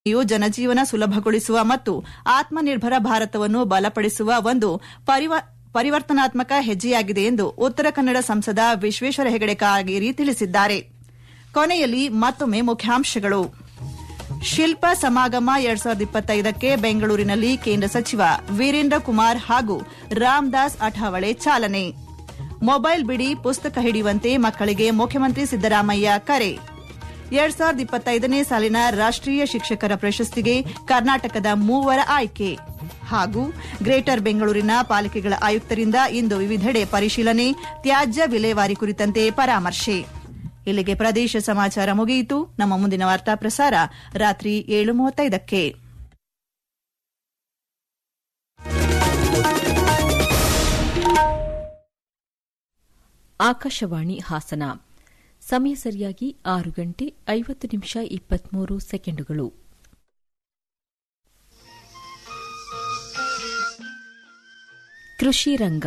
You ಜನಜೀವನ ಸುಲಭಗೊಳಿಸುವ ಮತ್ತು ಆತ್ಮನಿರ್ಭರ ಭಾರತವನ್ನು ಬಲಪಡಿಸುವ ಒಂದು ಪರಿವ- ಪರಿವರ್ತನಾತ್ಮಕ ಹೆಜ್ಜೆಯಾಗಿದೆ ಎಂದು ಉತ್ತರ ಕನ್ನಡ ಸಂಸದ ವಿಶ್ವೇಶ್ವರ ಹೆಗಡೆ ಕಾಗೇರಿ ತಿಳಿಸಿದ್ದಾರೆ ಕೊನೆಯಲ್ಲಿ ಮತ್ತೊಮ್ಮೆ ಮುಖ್ಯಾಂಶಗಳು ಶಿಲ್ಪ ಸಮಾಗಮ ಎರಡ್ ಸಾವಿರದ ಇಪ್ಪತ್ತೈದಕ್ಕೆ ಬೆಂಗಳೂರಿನಲ್ಲಿ ಕೇಂದ್ರ ಸಚಿವ ವೀರೇಂದ್ರ ಕುಮಾರ್ ಹಾಗೂ ರಾಮದಾಸ್ ಅಠಾವಳೆ ಚಾಲನೆ ಮೊಬೈಲ್ ಬಿಡಿ ಪುಸ್ತಕ ಹಿಡಿಯುವಂತೆ ಮಕ್ಕಳಿಗೆ ಮುಖ್ಯಮಂತ್ರಿ ಸಿದ್ದರಾಮಯ್ಯ ಕರೆ ಎರಡ್ ಸಾವಿರದ ಇಪ್ಪತ್ತೈದನೇ ಸಾಲಿನ ರಾಷ್ಟೀಯ ಶಿಕ್ಷಕರ ಪ್ರಶಸ್ತಿಗೆ ಕರ್ನಾಟಕದ ಮೂವರ ಆಯ್ಕೆ ಹಾಗೂ ಗ್ರೇಟರ್ ಬೆಂಗಳೂರಿನ ಪಾಲಿಕೆಗಳ ಆಯುಕ್ತರಿಂದ ಇಂದು ವಿವಿಧೆಡೆ ಪರಿಶೀಲನೆ ತ್ಯಾಜ್ಯ ವಿಲೇವಾರಿ ಕುರಿತಂತೆ ಪರಾಮರ್ಶೆ ಇಲ್ಲಿಗೆ ಪ್ರದೇಶ ಸಮಾಚಾರ ಮುಗಿಯಿತು ನಮ್ಮ ಮುಂದಿನ ವಾರ್ತಾ ಪ್ರಸಾರ ರಾತ್ರಿ ಏಳು ಮೂವತ್ತೈದಕ್ಕೆ ಆಕಾಶವಾಣಿ ಹಾಸನ ಸಮಯ ಸರಿಯಾಗಿ ಆರು ಗಂಟೆ ಐವತ್ತು ನಿಮಿಷ ಇಪ್ಪತ್ಮೂರು ಸೆಕೆಂಡುಗಳು ಕೃಷಿ ರಂಗ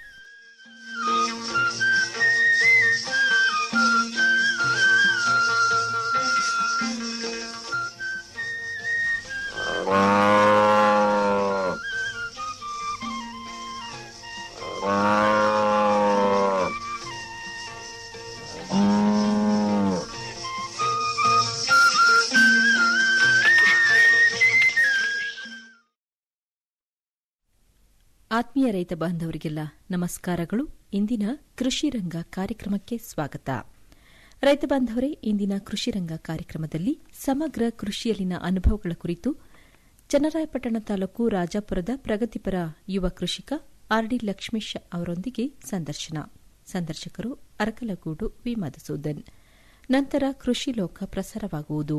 ಆತ್ಮೀಯ ರೈತ ಬಾಂಧವರಿಗೆಲ್ಲ ನಮಸ್ಕಾರಗಳು ಇಂದಿನ ಕೃಷಿ ರಂಗ ಕಾರ್ಯಕ್ರಮಕ್ಕೆ ಸ್ವಾಗತ ರೈತ ಬಾಂಧವರೇ ಇಂದಿನ ಕೃಷಿ ರಂಗ ಕಾರ್ಯಕ್ರಮದಲ್ಲಿ ಸಮಗ್ರ ಕೃಷಿಯಲ್ಲಿನ ಅನುಭವಗಳ ಕುರಿತು ಚನ್ನರಾಯಪಟ್ಟಣ ತಾಲೂಕು ರಾಜಾಪುರದ ಪ್ರಗತಿಪರ ಯುವ ಕೃಷಿಕ ಆರ್ಡಿ ಲಕ್ಷ್ಮೀಶ್ ಅವರೊಂದಿಗೆ ಸಂದರ್ಶನ ಸಂದರ್ಶಕರು ಅರಕಲಗೂಡು ವಿ ಮಧುಸೂದನ್ ನಂತರ ಕೃಷಿ ಲೋಕ ಪ್ರಸಾರವಾಗುವುದು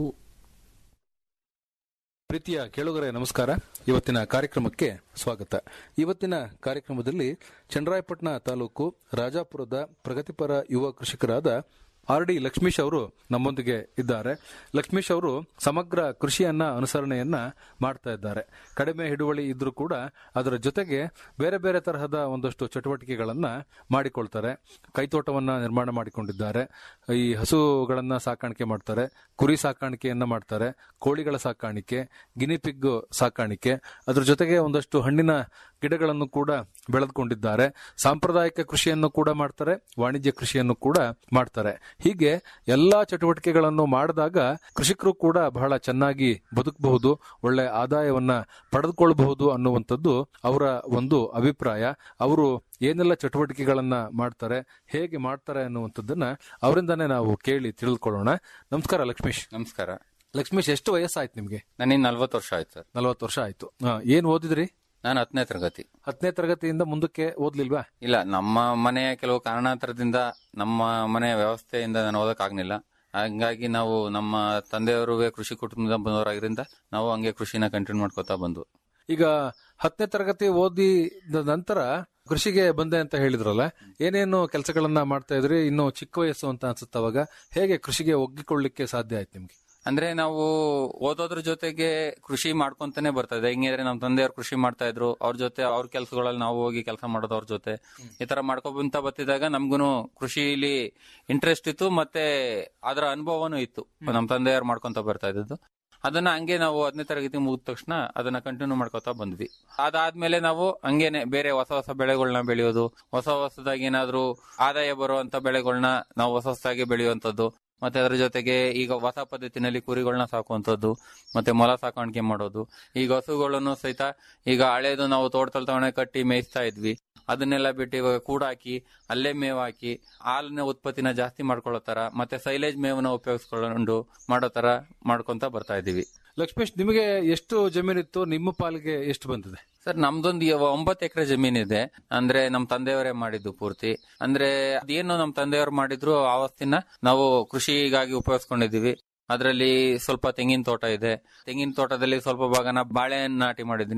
ಪ್ರೀತಿಯ ಕೇಳುಗರೆ ನಮಸ್ಕಾರ ಇವತ್ತಿನ ಕಾರ್ಯಕ್ರಮಕ್ಕೆ ಸ್ವಾಗತ ಇವತ್ತಿನ ಕಾರ್ಯಕ್ರಮದಲ್ಲಿ ಚನ್ನರಾಯಪಟ್ಟಣ ತಾಲೂಕು ರಾಜಾಪುರದ ಪ್ರಗತಿಪರ ಯುವ ಕೃಷಿಕರಾದ ಆರ್ ಡಿ ಲಕ್ಷ್ಮೀಶ್ ಅವರು ನಮ್ಮೊಂದಿಗೆ ಇದ್ದಾರೆ ಲಕ್ಷ್ಮೀಶ್ ಅವರು ಸಮಗ್ರ ಕೃಷಿಯನ್ನ ಅನುಸರಣೆಯನ್ನ ಮಾಡ್ತಾ ಇದ್ದಾರೆ ಕಡಿಮೆ ಹಿಡುವಳಿ ಇದ್ರೂ ಕೂಡ ಅದರ ಜೊತೆಗೆ ಬೇರೆ ಬೇರೆ ತರಹದ ಒಂದಷ್ಟು ಚಟುವಟಿಕೆಗಳನ್ನ ಮಾಡಿಕೊಳ್ತಾರೆ ಕೈತೋಟವನ್ನ ನಿರ್ಮಾಣ ಮಾಡಿಕೊಂಡಿದ್ದಾರೆ ಈ ಹಸುಗಳನ್ನ ಸಾಕಾಣಿಕೆ ಮಾಡ್ತಾರೆ ಕುರಿ ಸಾಕಾಣಿಕೆಯನ್ನ ಮಾಡ್ತಾರೆ ಕೋಳಿಗಳ ಸಾಕಾಣಿಕೆ ಗಿನಿಪಿಗ್ ಸಾಕಾಣಿಕೆ ಅದ್ರ ಜೊತೆಗೆ ಒಂದಷ್ಟು ಹಣ್ಣಿನ ಗಿಡಗಳನ್ನು ಕೂಡ ಬೆಳೆದುಕೊಂಡಿದ್ದಾರೆ ಸಾಂಪ್ರದಾಯಿಕ ಕೃಷಿಯನ್ನು ಕೂಡ ಮಾಡ್ತಾರೆ ವಾಣಿಜ್ಯ ಕೃಷಿಯನ್ನು ಕೂಡ ಮಾಡ್ತಾರೆ ಹೀಗೆ ಎಲ್ಲಾ ಚಟುವಟಿಕೆಗಳನ್ನು ಮಾಡಿದಾಗ ಕೃಷಿಕರು ಕೂಡ ಬಹಳ ಚೆನ್ನಾಗಿ ಬದುಕಬಹುದು ಒಳ್ಳೆ ಆದಾಯವನ್ನ ಪಡೆದುಕೊಳ್ಳಬಹುದು ಅನ್ನುವಂಥದ್ದು ಅವರ ಒಂದು ಅಭಿಪ್ರಾಯ ಅವರು ಏನೆಲ್ಲ ಚಟುವಟಿಕೆಗಳನ್ನ ಮಾಡ್ತಾರೆ ಹೇಗೆ ಮಾಡ್ತಾರೆ ಅನ್ನುವಂಥದ್ದನ್ನ ಅವರಿಂದಾನೇ ನಾವು ಕೇಳಿ ತಿಳಿದುಕೊಳ್ಳೋಣ ನಮಸ್ಕಾರ ಲಕ್ಷ್ಮೀಶ್ ನಮಸ್ಕಾರ ಲಕ್ಷ್ಮೀಶ್ ಎಷ್ಟು ವಯಸ್ಸಾಯ್ತು ನಿಮ್ಗೆ ನನಗೆ ನಲ್ವತ್ತು ವರ್ಷ ಆಯ್ತು ಸರ್ ನಲವತ್ತು ವರ್ಷ ಆಯ್ತು ಹಾ, ಏನ್ ಓದಿದ್ರಿ ನಾನು ಹತ್ತನೇ ತರಗತಿ ಹತ್ತನೇ ತರಗತಿಯಿಂದ ಮುಂದಕ್ಕೆ ಓದ್ಲಿಲ್ವಾ ಇಲ್ಲ ನಮ್ಮ ಮನೆಯ ಕೆಲವು ಕಾರಣಾಂತರದಿಂದ ನಮ್ಮ ಮನೆಯ ವ್ಯವಸ್ಥೆಯಿಂದ ನಾನು ಓದಕ್ಕಾಗ್ಲಿಲ್ಲ ಹಂಗಾಗಿ ನಾವು ನಮ್ಮ ತಂದೆಯವರು ಕೃಷಿ ಕುಟುಂಬದಿಂದ ಬಂದವರಾಗಿರಿಂದ ನಾವು ಹಂಗೆ ಕೃಷಿನ ಕಂಟಿನ್ಯೂ ಮಾಡ್ಕೋತಾ ಬಂದ್ವು ಈಗ ಹತ್ತನೇ ತರಗತಿ ಓದಿದ ನಂತರ ಕೃಷಿಗೆ ಬಂದೆ ಅಂತ ಹೇಳಿದ್ರಲ್ಲ ಏನೇನು ಕೆಲಸಗಳನ್ನ ಮಾಡ್ತಾ ಇದ್ರಿ ಇನ್ನು ಚಿಕ್ಕ ವಯಸ್ಸು ಅಂತ ಅನ್ಸುತ್ತೆ ಅವಾಗ ಹೇಗೆ ಕೃಷಿಗೆ ಒಗ್ಗಿಕೊಳ್ಳಿಕ್ಕೆ ಸಾಧ್ಯ ಆಯ್ತು ನಿಮ್ಗೆ ಅಂದ್ರೆ ನಾವು ಓದೋದ್ರ ಜೊತೆಗೆ ಕೃಷಿ ಮಾಡ್ಕೊಂತಾನೆ ಬರ್ತಾ ಇದೆ ಹೆಂಗಿದ್ರೆ ನಮ್ಮ ತಂದೆಯವರು ಕೃಷಿ ಮಾಡ್ತಾ ಇದ್ರು ಅವ್ರ ಜೊತೆ ಅವ್ರ ಕೆಲಸಗಳಲ್ಲಿ ನಾವು ಹೋಗಿ ಕೆಲಸ ಮಾಡೋದು ಅವ್ರ ಜೊತೆ ಈ ತರ ಮಾಡ್ಕೊಂತ ಬರ್ತಿದಾಗ ನಮ್ಗೂ ಕೃಷಿಲಿ ಇಂಟ್ರೆಸ್ಟ್ ಇತ್ತು ಮತ್ತೆ ಅದರ ಅನುಭವನೂ ಇತ್ತು ನಮ್ಮ ತಂದೆಯವರು ಮಾಡ್ಕೊಂತ ಬರ್ತಾ ಇದ್ದದ್ದು ಅದನ್ನ ಹಂಗೆ ನಾವು ಹತ್ತನೇ ತರಗತಿ ಮುಗಿದ ತಕ್ಷಣ ಅದನ್ನ ಕಂಟಿನ್ಯೂ ಮಾಡ್ಕೊತಾ ಬಂದ್ವಿ ಅದಾದ್ಮೇಲೆ ನಾವು ಹಂಗೇನೆ ಬೇರೆ ಹೊಸ ಹೊಸ ಬೆಳೆಗಳನ್ನ ಬೆಳೆಯೋದು ಹೊಸ ಹೊಸದಾಗಿ ಏನಾದ್ರು ಆದಾಯ ಬರುವಂತ ಬೆಳೆಗಳನ್ನ ನಾವು ಹೊಸ ಹೊಸದಾಗಿ ಬೆಳೆಯುವಂತದ್ದು ಮತ್ತೆ ಅದರ ಜೊತೆಗೆ ಈಗ ಹೊಸ ಪದ್ಧತಿನಲ್ಲಿ ಕುರಿಗಳನ್ನ ಸಾಕುವಂತದ್ದು ಮತ್ತೆ ಮೊಲ ಸಾಕಾಣಿಕೆ ಮಾಡೋದು ಈಗ ಹಸುಗಳನ್ನು ಸಹಿತ ಈಗ ಹಳೇದು ನಾವು ತೋಟದಲ್ಲಿ ತಗೊಂಡೆ ಕಟ್ಟಿ ಮೇಯಿಸ್ತಾ ಇದ್ವಿ ಅದನ್ನೆಲ್ಲ ಬಿಟ್ಟು ಇವಾಗ ಕೂಡ ಹಾಕಿ ಅಲ್ಲೇ ಮೇವು ಹಾಕಿ ಹಾಲಿನ ಉತ್ಪತ್ತಿನ ಜಾಸ್ತಿ ಮಾಡ್ಕೊಳ್ಳೋ ತರ ಮತ್ತೆ ಸೈಲೇಜ್ ಮೇವನ್ನ ಉಪಯೋಗಿಸ್ಕೊಂಡು ಮಾಡೋ ತರ ಮಾಡ್ಕೊಂತ ಬರ್ತಾ ಇದೀವಿ ಲಕ್ಷ್ಮೀಶ್ ನಿಮಗೆ ಎಷ್ಟು ಜಮೀನಿತ್ತು ನಿಮ್ಮ ಪಾಲಿಗೆ ಎಷ್ಟು ಬಂದಿದೆ ಸರ್ ನಮ್ದೊಂದು ಇವ- ಒಂಬತ್ತು ಎಕರೆ ಜಮೀನಿದೆ ಅಂದ್ರೆ ನಮ್ ತಂದೆಯವರೇ ಮಾಡಿದ್ದು ಪೂರ್ತಿ ಅಂದ್ರೆ ಅದೇನು ನಮ್ ತಂದೆಯವರು ಮಾಡಿದ್ರು ಆ ವಸ್ತಿನ ನಾವು ಕೃಷಿಗಾಗಿ ಉಪಯೋಗಿಸ್ಕೊಂಡಿದೀವಿ ಅದರಲ್ಲಿ ಸ್ವಲ್ಪ ತೆಂಗಿನ ತೋಟ ಇದೆ ತೆಂಗಿನ ತೋಟದಲ್ಲಿ ಸ್ವಲ್ಪ ಭಾಗನ ಬಾಳೆಹಣ್ಣು ನಾಟಿ ಮಾಡಿದೀನಿ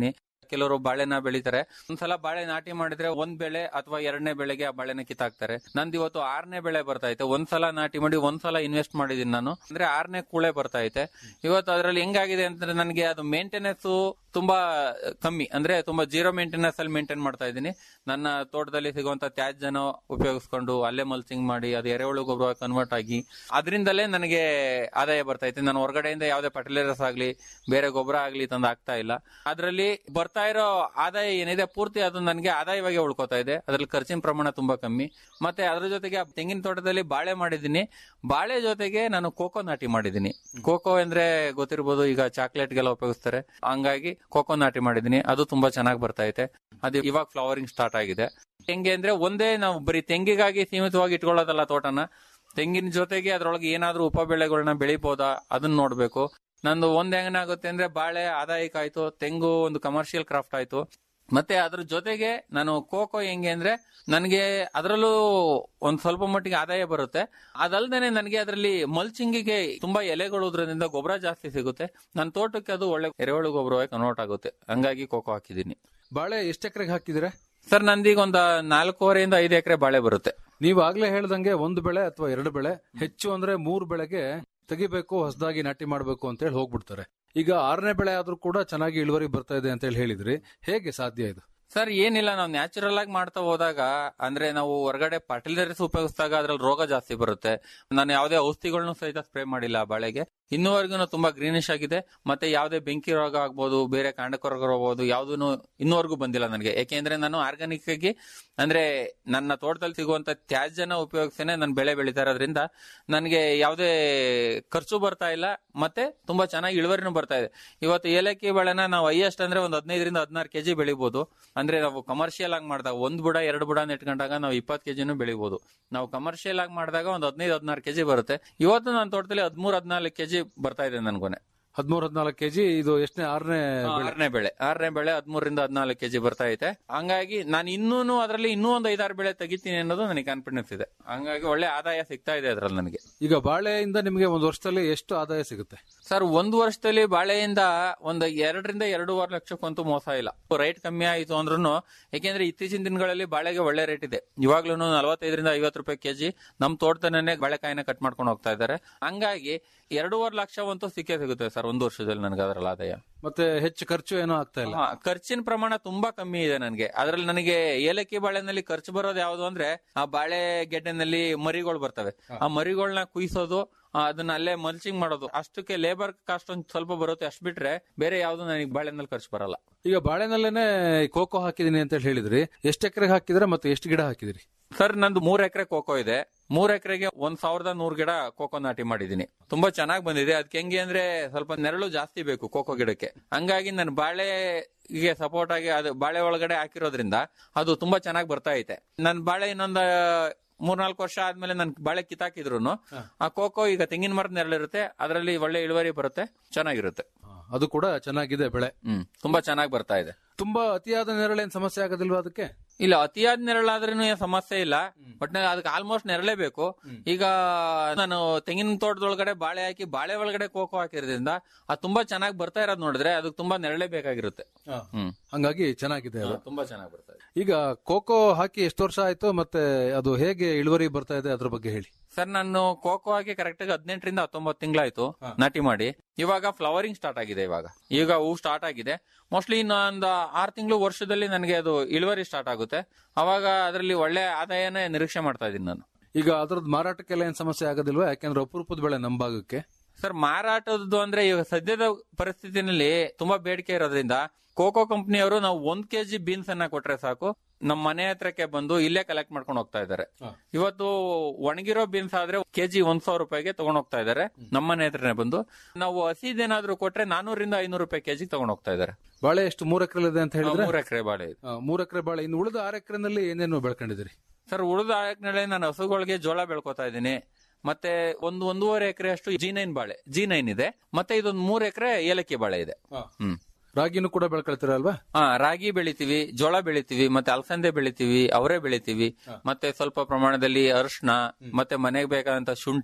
ಕೆಲವರು ಬಾಳೆನ ಬೆಳಿತಾರೆ ಒಂದ್ಸಲ ಬಾಳೆ ನಾಟಿ ಮಾಡಿದ್ರೆ ಒಂದ್ ಬೆಳೆ ಅಥವಾ ಎರಡನೇ ಬೆಳೆಗೆ ಆ ಬಾಳೆನ ಕಿತ್ತಾಕ್ತಾರೆ ನಂದು ಇವತ್ತು ಆರನೇ ಬೆಳೆ ಬರ್ತಾ ಐತೆ ಒಂದ್ಸಲ ನಾಟಿ ಮಾಡಿ ಒಂದ್ಸಲ ಇನ್ವೆಸ್ಟ್ ಮಾಡಿದೀನಿ ನಾನು ಅಂದ್ರೆ ಆರನೇ ಕೂಳೆ ಬರ್ತಾ ಐತೆ ಇವತ್ತು ಅದ್ರಲ್ಲಿ ಹೆಂಗಾಗಿದೆ ಅಂತಂದ್ರೆ ನನಗೆ ಅದು ಮೇಂಟೆನೆನ್ಸ್ ತುಂಬಾ ಕಮ್ಮಿ ಅಂದ್ರೆ ತುಂಬಾ ಜೀರೋ ಮೇಂಟೆನೆನ್ಸ್ ಅಲ್ಲಿ ಮೇಂಟೈನ್ ಮಾಡ್ತಾ ಇದ್ದೀನಿ ನನ್ನ ತೋಟದಲ್ಲಿ ಸಿಗುವಂತ ತ್ಯಾಜ್ಯನ ಉಪಯೋಗಿಸ್ಕೊಂಡು ಅಲ್ಲೇ ಮಲ್ಚಿಂಗ್ ಮಾಡಿ ಅದು ಎರೆಹುಳು ಗೊಬ್ಬರ ಕನ್ವರ್ಟ್ ಆಗಿ ಅದರಿಂದಲೇ ನನಗೆ ಆದಾಯ ಬರ್ತಾ ಐತೆ ನಾನು ಹೊರಗಡೆಯಿಂದ ಯಾವುದೇ ಫರ್ಟಿಲೈಸರ್ಸ್ ಆಗ್ಲಿ ಬೇರೆ ಗೊಬ್ಬರ ಆಗ್ಲಿ ತಂದು ಆಗ್ತಾ ಇಲ್ಲ ಅದರಲ್ಲಿ ಬರ್ತಾ ಇರೋ ಆದಾಯ ಏನಿದೆ ಪೂರ್ತಿ ಅದು ನನಗೆ ಆದಾಯವಾಗಿ ಉಳ್ಕೋತಾ ಇದೆ ಅದ್ರಲ್ಲಿ ಖರ್ಚಿನ ಪ್ರಮಾಣ ತುಂಬಾ ಕಮ್ಮಿ ಮತ್ತೆ ಅದ್ರ ಜೊತೆಗೆ ಆ ತೆಂಗಿನ ತೋಟದಲ್ಲಿ ಬಾಳೆ ಮಾಡಿದ್ದೀನಿ ಬಾಳೆ ಜೊತೆಗೆ ನಾನು ಕೋಕೋ ನಾಟಿ ಮಾಡಿದ್ದೀನಿ ಕೋಕೋ ಅಂದ್ರೆ ಗೊತ್ತಿರ್ಬೋದು ಈಗ ಚಾಕ್ಲೇಟ್ಗೆಲ್ಲ ಉಪಯೋಗಿಸ್ತಾರೆ ಹಂಗಾಗಿ ಕೋಕೋ ನಾಟಿ ಮಾಡಿದ್ದೀನಿ ಅದು ತುಂಬಾ ಚೆನ್ನಾಗಿ ಬರ್ತಾ ಐತೆ ಅದು ಇವಾಗ ಫ್ಲವರಿಂಗ್ ಸ್ಟಾರ್ಟ್ ಆಗಿದೆ ಹೆಂಗೆ ಅಂದ್ರೆ ಒಂದೇ ನಾವು ಬರೀ ತೆಂಗಿಗಾಗಿ ಸೀಮಿತವಾಗಿ ಇಟ್ಕೊಳ್ಳೋದಲ್ಲ ತೋಟನ ತೆಂಗಿನ ಜೊತೆಗೆ ಅದ್ರೊಳಗೆ ಏನಾದ್ರೂ ಉಪ ಬೆಳೆಗಳನ್ನ ಬೆಳಿಬೋದಾ ಅದನ್ನ ನೋಡ್ಬೇಕು ನಂದು ಒಂದ್ ಹೆಂಗನಾಗುತ್ತೆ ಅಂದ್ರೆ ಬಾಳೆ ಆದಾಯಕ್ಕಾಯ್ತು ತೆಂಗು ಒಂದು ಕಮರ್ಷಿಯಲ್ ಕ್ರಾಫ್ಟ್ ಆಯ್ತು ಮತ್ತೆ ಅದ್ರ ಜೊತೆಗೆ ನಾನು ಕೋಕೋ ಹೆಂಗೆ ಅಂದ್ರೆ ನನಗೆ ಅದರಲ್ಲೂ ಒಂದ್ ಸ್ವಲ್ಪ ಮಟ್ಟಿಗೆ ಆದಾಯ ಬರುತ್ತೆ ಅದಲ್ದೇನೆ ನನಗೆ ಅದರಲ್ಲಿ ಮಲ್ಚಿಂಗಿಗೆ ತುಂಬಾ ಎಲೆಗಳು ಉದ್ರೋದ್ರಿಂದ ಗೊಬ್ಬರ ಜಾಸ್ತಿ ಸಿಗುತ್ತೆ ನನ್ನ ತೋಟಕ್ಕೆ ಅದು ಒಳ್ಳೆ ಎರೆಹುಳು ಗೊಬ್ಬರವಾಗಿ ಕನ್ವರ್ಟ್ ಆಗುತ್ತೆ ಹಂಗಾಗಿ ಕೋಕೋ ಹಾಕಿದ್ದೀನಿ ಬಾಳೆ ಎಷ್ಟು ಎಕರೆಗೆ ಹಾಕಿದಿರಾ ಸರ್ ನಂದೀಗ ಒಂದ್ ನಾಲ್ಕೂವರೆಯಿಂದ ಐದು ಎಕರೆ ಬಾಳೆ ಬರುತ್ತೆ ನೀವು ಆಗ್ಲೇ ಹೇಳ್ದಂಗೆ ಒಂದು ಬೆಳೆ ಅಥವಾ ಎರಡು ಬೆಳೆ ಹೆಚ್ಚು ಅಂದ್ರೆ ಮೂರು ಬೆಳೆಗೆ ತೆಗಿಬೇಕು ಹೊಸದಾಗಿ ನಾಟಿ ಮಾಡಬೇಕು ಅಂತ ಹೇಳಿ ಹೋಗ್ಬಿಡ್ತಾರೆ ಈಗ ಆರನೇ ಬೆಳೆ ಆದ್ರೂ ಕೂಡ ಚೆನ್ನಾಗಿ ಇಳುವರಿ ಬರ್ತಾ ಇದೆ ಅಂತ ಹೇಳಿ ಹೇಳಿದ್ರಿ ಹೇಗೆ ಸಾಧ್ಯ ಇದು ಸರ್ ಏನಿಲ್ಲ ನಾವು ನ್ಯಾಚುರಲ್ ಆಗಿ ಮಾಡ್ತಾ ಹೋದಾಗ ಅಂದ್ರೆ ನಾವು ಹೊರಗಡೆ ಫರ್ಟಿಲೈಸರ್ಸ್ ಉಪಯೋಗಿಸಿದಾಗ ಅದ್ರಲ್ಲಿ ರೋಗ ಜಾಸ್ತಿ ಬರುತ್ತೆ ನಾನು ಯಾವುದೇ ಔಷಧಿಗಳನ್ನು ಸಹಿತ ಸ್ಪ್ರೇ ಮಾಡಿಲ್ಲ ಆ ಬಾಳೆಗೆ ಇನ್ನೂವರೆಗೂ ತುಂಬಾ ಗ್ರೀನಿಶ್ ಆಗಿದೆ ಮತ್ತೆ ಯಾವುದೇ ಬೆಂಕಿ ರೋಗ ಆಗ್ಬೋದು ಬೇರೆ ಕಾಂಡಕ ರೋಗ ಆಗ್ಬೋದು ಯಾವ್ದು ಇನ್ನೂವರೆಗೂ ಬಂದಿಲ್ಲ ನನಗೆ ಯಾಕೆಂದ್ರೆ ನಾನು ಆರ್ಗಾನಿಕ್ ಆಗಿ ಅಂದ್ರೆ ನನ್ನ ತೋಟದಲ್ಲಿ ಸಿಗುವಂತ ತ್ಯಾಜ್ಯನ ಉಪಯೋಗಿಸೇನೆ ನಾನು ಬೆಳೆ ಬೆಳೀತಾ ಇರೋದ್ರಿಂದ ನನಗೆ ಯಾವುದೇ ಖರ್ಚು ಬರ್ತಾ ಇಲ್ಲ ಮತ್ತೆ ತುಂಬಾ ಚೆನ್ನಾಗಿ ಇಳುವರಿನೂ ಬರ್ತಾ ಇದೆ ಇವತ್ತು ಏಲಕ್ಕಿ ಬೆಳೆನ ನಾವು ಹೈಯೆಸ್ಟ್ ಅಂದ್ರೆ ಒಂದು ಹದಿನೈದರಿಂದ ಹದಿನಾರು ಕೆಜಿ ಬೆಳಿಬಹುದು ಅಂದ್ರೆ ನಾವು ಕಮರ್ಷಿಯಲ್ ಆಗಿ ಮಾಡಿದಾಗ ಒಂದ್ ಬುಡ ಎರಡು ಬುಡ ನೆಟ್ಕೊಂಡಾಗ ನಾವು ಇಪ್ಪತ್ತು ಕೆಜಿನೂ ಬೆಳಿಬಹುದು ನಾವು ಕಮರ್ಷಿಯಲ್ ಆಗಿ ಮಾಡಿದಾಗ ಒಂದು ಹದಿನೈದು ಹದಿನಾರು ಕೆಜಿ ಬರುತ್ತೆ ಇವತ್ತು ನನ್ನ ತೋಟದಲ್ಲಿ ಹದಿಮೂರು ಹದಿನಾಲ್ಕು ಕೆಜಿ ಬರ್ತಾ ಇದೆ ನನ್ಗೊನೆ ಹದಿಮೂರ್ ಹದಿನಾಲ್ಕು ಕೆಜಿ ಇದು ಎಷ್ಟನೇ ಆರನೇ ಬೆಳೆ ಆರನೇ ಬೆಳೆ ಆರನೇ ಬೆಳೆ ಹದಿಮೂರರಿಂದ ಹದಿನಾಲ್ಕು ಕೆಜಿ ಬರ್ತಾ ಐತೆ ಹಂಗಾಗಿ ನಾನು ಇನ್ನೂ ಅದರಲ್ಲಿ ಇನ್ನೂ ಒಂದು ಐದಾರು ಬೆಳೆ ತೆಗಿತೀನಿ ಅನ್ನೋದು ನನಗೆ ಕಾನ್ಫಿಡೆನ್ಸ್ ಇದೆ ಹಂಗಾಗಿ ಒಳ್ಳೆ ಆದಾಯ ಸಿಗ್ತಾ ಇದೆ ಅದ್ರಲ್ಲಿ ನನಗೆ ಈಗ ಬಾಳೆಯಿಂದ ನಿಮಗೆ ಒಂದು ವರ್ಷದಲ್ಲಿ ಎಷ್ಟು ಆದಾಯ ಸಿಗುತ್ತೆ ಸರ್ ಒಂದು ವರ್ಷದಲ್ಲಿ ಬಾಳೆಯಿಂದ ಒಂದು ಎರಡರಿಂದ ಎರಡೂವರೆ ಲಕ್ಷಕ್ಕಂತೂ ಮೋಸ ಇಲ್ಲ ರೇಟ್ ಕಮ್ಮಿ ಆಯಿತು ಅಂದ್ರೂ ಯಾಕೆಂದ್ರೆ ಇತ್ತೀಚಿನ ದಿನಗಳಲ್ಲಿ ಬಾಳೆಗೆ ಒಳ್ಳೆ ರೇಟ್ ಇದೆ ಇವಾಗ್ಲೂ ನಲವತ್ತೈದರಿಂದ ಐವತ್ತು ರೂಪಾಯಿ ಕೆಜಿ ನಮ್ಮ ತೋಟದನ್ನೇ ಬಾಳೆಕಾಯಿನ ಕಟ್ ಮಾಡ್ಕೊಂಡು ಹೋಗ್ತಾ ಇದ್ದಾರೆ ಹಂಗಾಗಿ ಎರಡೂವರೆ ಲಕ್ಷವಂತೂ ಸಿಕ್ಕೇ ಸಿಗುತ್ತೆ ಸರ್ ಒಂದು ವರ್ಷದಲ್ಲಿ ನನಗೆ ಅದರಲ್ಲಿ ಆದಾಯ ಮತ್ತೆ ಹೆಚ್ಚು ಖರ್ಚು ಏನೂ ಆಗ್ತಾ ಇಲ್ಲ ಹಾ, ಖರ್ಚಿನ ಪ್ರಮಾಣ ತುಂಬಾ ಕಮ್ಮಿ ಇದೆ ನನಗೆ ಅದ್ರಲ್ಲಿ ನನಗೆ ಏಲಕ್ಕಿ ಬಾಳೆನಲ್ಲಿ ಖರ್ಚು ಬರೋದು ಯಾವ್ದು ಅಂದ್ರೆ ಆ ಬಾಳೆ ಗೆಡ್ಡೆನಲ್ಲಿ ಮರಿಗಳು ಬರ್ತವೆ ಆ ಮರಿಗಳನ್ನ ಕುಯ್ಸೋದು ಆ, ಅದನ್ನ ಅಲ್ಲೇ ಮಲ್ಚಿಂಗ್ ಮಾಡೋದು ಅಷ್ಟಕ್ಕೆ ಲೇಬರ್ ಕಾಸ್ಟ್ ಒಂದ್ ಸ್ವಲ್ಪ ಬರುತ್ತೆ ಅಷ್ಟ್ ಬಿಟ್ರೆ ಬೇರೆ ಯಾವ್ದು ನನಗೆ ಬಾಳೆನಲ್ಲಿ ಖರ್ಚು ಬರಲ್ಲ ಈಗ ಬಾಳೆನಲ್ಲೇನೆ ಕೋಕೋ ಹಾಕಿದೀನಿ ಅಂತ ಹೇಳಿ ಹೇಳಿದ್ರಿ ಎಷ್ಟು ಎಕರೆಗೆ ಹಾಕಿದ್ರೆ ಮತ್ತೆ ಎಷ್ಟು ಗಿಡ ಹಾಕಿದಿರಿ ಸರ್ ನಂದು ಮೂರ್ ಎಕರೆ ಕೋಕೋ ಇದೆ ಮೂರ್ ಎಕರೆಗೆ ಒಂದ್ ಸಾವಿರದ ನೂರ್ ಗಿಡ ಕೋಕೋ ನಾಟಿ ಮಾಡಿದೀನಿ ತುಂಬಾ ಚೆನ್ನಾಗಿ ಬಂದಿದೆ ಅದಕ್ಕೆ ಹೆಂಗೆ ಅಂದ್ರೆ ಸ್ವಲ್ಪ ನೆರಳು ಜಾಸ್ತಿ ಬೇಕು ಕೋಕೋ ಗಿಡಕ್ಕೆ ಹಂಗಾಗಿ ನಾನು ಬಾಳೆಗೆ ಸಪೋರ್ಟ್ ಆಗಿ ಅದು ಬಾಳೆ ಒಳಗಡೆ ಹಾಕಿರೋದ್ರಿಂದ ಅದು ತುಂಬಾ ಚೆನ್ನಾಗಿ ಬರ್ತಾ ಐತೆ ನನ್ ಬಾಳೆ ಇನ್ನೊಂದ್ ಮೂರ್ನಾಲ್ಕು ವರ್ಷ ಆದ್ಮೇಲೆ ನನ್ ಬಾಳೆ ಕಿತ್ತಾಕಿದ್ರು ಆ ಕೋಕೋ ಈಗ ತೆಂಗಿನ ಮರದ ನೆರಳಿರುತ್ತೆ ಅದರಲ್ಲಿ ಒಳ್ಳೆ ಇಳುವರಿ ಬರುತ್ತೆ ಚೆನ್ನಾಗಿರುತ್ತೆ ಹಾ, ಅದು ಕೂಡ ಚೆನ್ನಾಗಿದೆ ಬೆಳೆ ಹ್ಮ್ ತುಂಬಾ ಚೆನ್ನಾಗಿ ಬರ್ತಾ ಇದೆ ತುಂಬಾ ಅತಿಯಾದ ನೆರಳೇನ್ ಸಮಸ್ಯೆ ಆಗೋದಿಲ್ವಾ ಅದಕ್ಕೆ ಇಲ್ಲ ಅತಿಯಾದ ನೆರಳಾದ್ರೂ ಏನ್ ಸಮಸ್ಯೆ ಇಲ್ಲ ಬಟ್ ಅದಕ್ಕೆ ಆಲ್ಮೋಸ್ಟ್ ನೆರಳೇ ಬೇಕು ಈಗ ನಾನು ತೆಂಗಿನ ತೋಟದೊಳಗಡೆ ಬಾಳೆ ಹಾಕಿ ಬಾಳೆ ಒಳಗಡೆ ಕೋಕೋ ಹಾಕಿರೋದ್ರಿಂದ ಅದು ತುಂಬಾ ಚೆನ್ನಾಗಿ ಬರ್ತಾ ಇರೋದು ನೋಡಿದ್ರೆ ಅದಕ್ಕೆ ತುಂಬಾ ನೆರಳೇ ಬೇಕಾಗಿರುತ್ತೆ ಹ್ಮ್ ಹಂಗಾಗಿ ಚೆನ್ನಾಗಿದೆ ಅದು ತುಂಬಾ ಚೆನ್ನಾಗಿ ಬರ್ತಾ ಇದೆ ಈಗ ಕೋಕೋ ಹಾಕಿ ಎಷ್ಟು ವರ್ಷ ಆಯ್ತು ಮತ್ತೆ ಅದು ಹೇಗೆ ಇಳುವರಿ ಬರ್ತಾ ಇದೆ ಅದ್ರ ಬಗ್ಗೆ ಹೇಳಿ ಸರ್ ನಾನು ಕೋಕೋ ಹಾಕಿ ಕರೆಕ್ಟ್ ಆಗಿ ಹದಿನೆಂಟರಿಂದ ಹತ್ತೊಂಬತ್ತು ತಿಂಗಳಾಯ್ತು ನಾಟಿ ಮಾಡಿ ಇವಾಗ ಫ್ಲವರಿಂಗ್ ಸ್ಟಾರ್ಟ್ ಆಗಿದೆ ಇವಾಗ ಈಗ ಹೂ ಸ್ಟಾರ್ಟ್ ಆಗಿದೆ ಮೋಸ್ಟ್ಲಿ ಇನ್ನೊಂದು ಆರು ತಿಂಗಳು ವರ್ಷದಲ್ಲಿ ನನಗೆ ಅದು ಇಳುವರಿ ಸ್ಟಾರ್ಟ್ ಆಗುತ್ತೆ ಅವಾಗ ಅದರಲ್ಲಿ ಒಳ್ಳೆ ಆದಾಯನೇ ನಿರೀಕ್ಷೆ ಮಾಡ್ತಾ ಇದ್ದೀನಿ ನಾನು ಈಗ ಅದ್ರದ್ದು ಮಾರಾಟಕ್ಕೆಲ್ಲ ಏನ್ ಸಮಸ್ಯೆ ಆಗೋದಿಲ್ವಾ ಯಾಕೆಂದ್ರೆ ಅಪರೂಪದ ಬೆಳೆ ನಮ್ಮ ಭಾಗಕ್ಕೆ ಸರ್ ಮಾರಾಟದ್ದು ಅಂದ್ರೆ ಈಗ ಸದ್ಯದ ಪರಿಸ್ಥಿತಿನಲ್ಲಿ ತುಂಬಾ ಬೇಡಿಕೆ ಇರೋದ್ರಿಂದ ಕೋಕೋ ಕಂಪನಿಯವರು ನಾವು ಒಂದ್ ಕೆಜಿ ಬೀನ್ಸ್ ಅನ್ನ ಕೊಟ್ರೆ ಸಾಕು ನಮ್ಮ ಮನೆ ಹತ್ರಕ್ಕೆ ಬಂದು ಇಲ್ಲೇ ಕಲೆಕ್ಟ್ ಮಾಡ್ಕೊಂಡು ಹೋಗ್ತಾ ಇದ್ದಾರೆ ಇವತ್ತು ಒಣಗಿರೋ ಬೀನ್ಸ್ ಆದ್ರೆ ಕೆಜಿ ಒಂದ್ ಸಾವಿರ ರೂಪಾಯಿಗೆ ತಗೊಂಡ್ ಹೋಗ್ತಾ ಇದ್ದಾರೆ ನಮ್ಮ ಮನೆ ಹತ್ರನೇ ಬಂದು ನಾವು ಹಸಿದೇನಾದ್ರೂ ಕೊಟ್ರೆ ನಾನೂರಿಂದ ಐನೂರು ರೂಪಾಯಿ ಕೆಜಿ ತಗೊಂಡ್ ಹೋಗ್ತಾ ಇದ್ದಾರೆ ಬಾಳೆ ಎಷ್ಟು ಮೂರ್ ಎಕರೆ ಇದೆ ಅಂತ ಹೇಳಿದ್ರೆ ಮೂರ್ ಎಕರೆ ಬಾಳೆ ಇದೆ ಆ, ಮೂರ್ ಎಕರೆ ಬಾಳೆ ಇನ್ನು ಉಳಿದ ಆರು ಎಕರೆನಲ್ಲಿ ಏನೇನು ಬೆಳ್ಕೊಂಡಿದ್ದೀರಿ ಸರ್ ಉಳಿದ ಆಯಕನಲ್ಲಿ ನಾನು ಹಸುಗಳಿಗೆ ಜೋಳ ಬೆಳ್ಕೊತಾ ಇದ್ದೀನಿ ಮತ್ತೆ ಒಂದು ಒಂದೂವರೆ ಎಕರೆ ಅಷ್ಟು ಜಿ ನೈನ್ ಬಾಳೆ ಜಿ ನೈನ್ ಇದೆ ಮತ್ತೆ ಇದೊಂದು ಮೂರ್ ಎಕರೆ ಏಲಕ್ಕಿ ಬಾಳೆ ಇದೆ ಹ್ಮ್ ರಾಗಿನೂ ಕೂಡ ಬೆಳ್ಕೊಳ್ತೀರಾ ಅಲ್ವಾ ಹಾ ರಾಗಿ ಬೆಳಿತೀವಿ ಜೋಳ ಬೆಳಿತೀವಿ ಮತ್ತೆ ಅಲಸಂದೆ ಬೆಳಿತೀವಿ ಅವರೇ ಬೆಳಿತೀವಿ ಮತ್ತೆ ಸ್ವಲ್ಪ ಪ್ರಮಾಣದಲ್ಲಿ ಅರಿಶಿನ ಮತ್ತೆ ಮನೆಗೆ ಬೇಕಾದಂತ ಶುಂಠಿ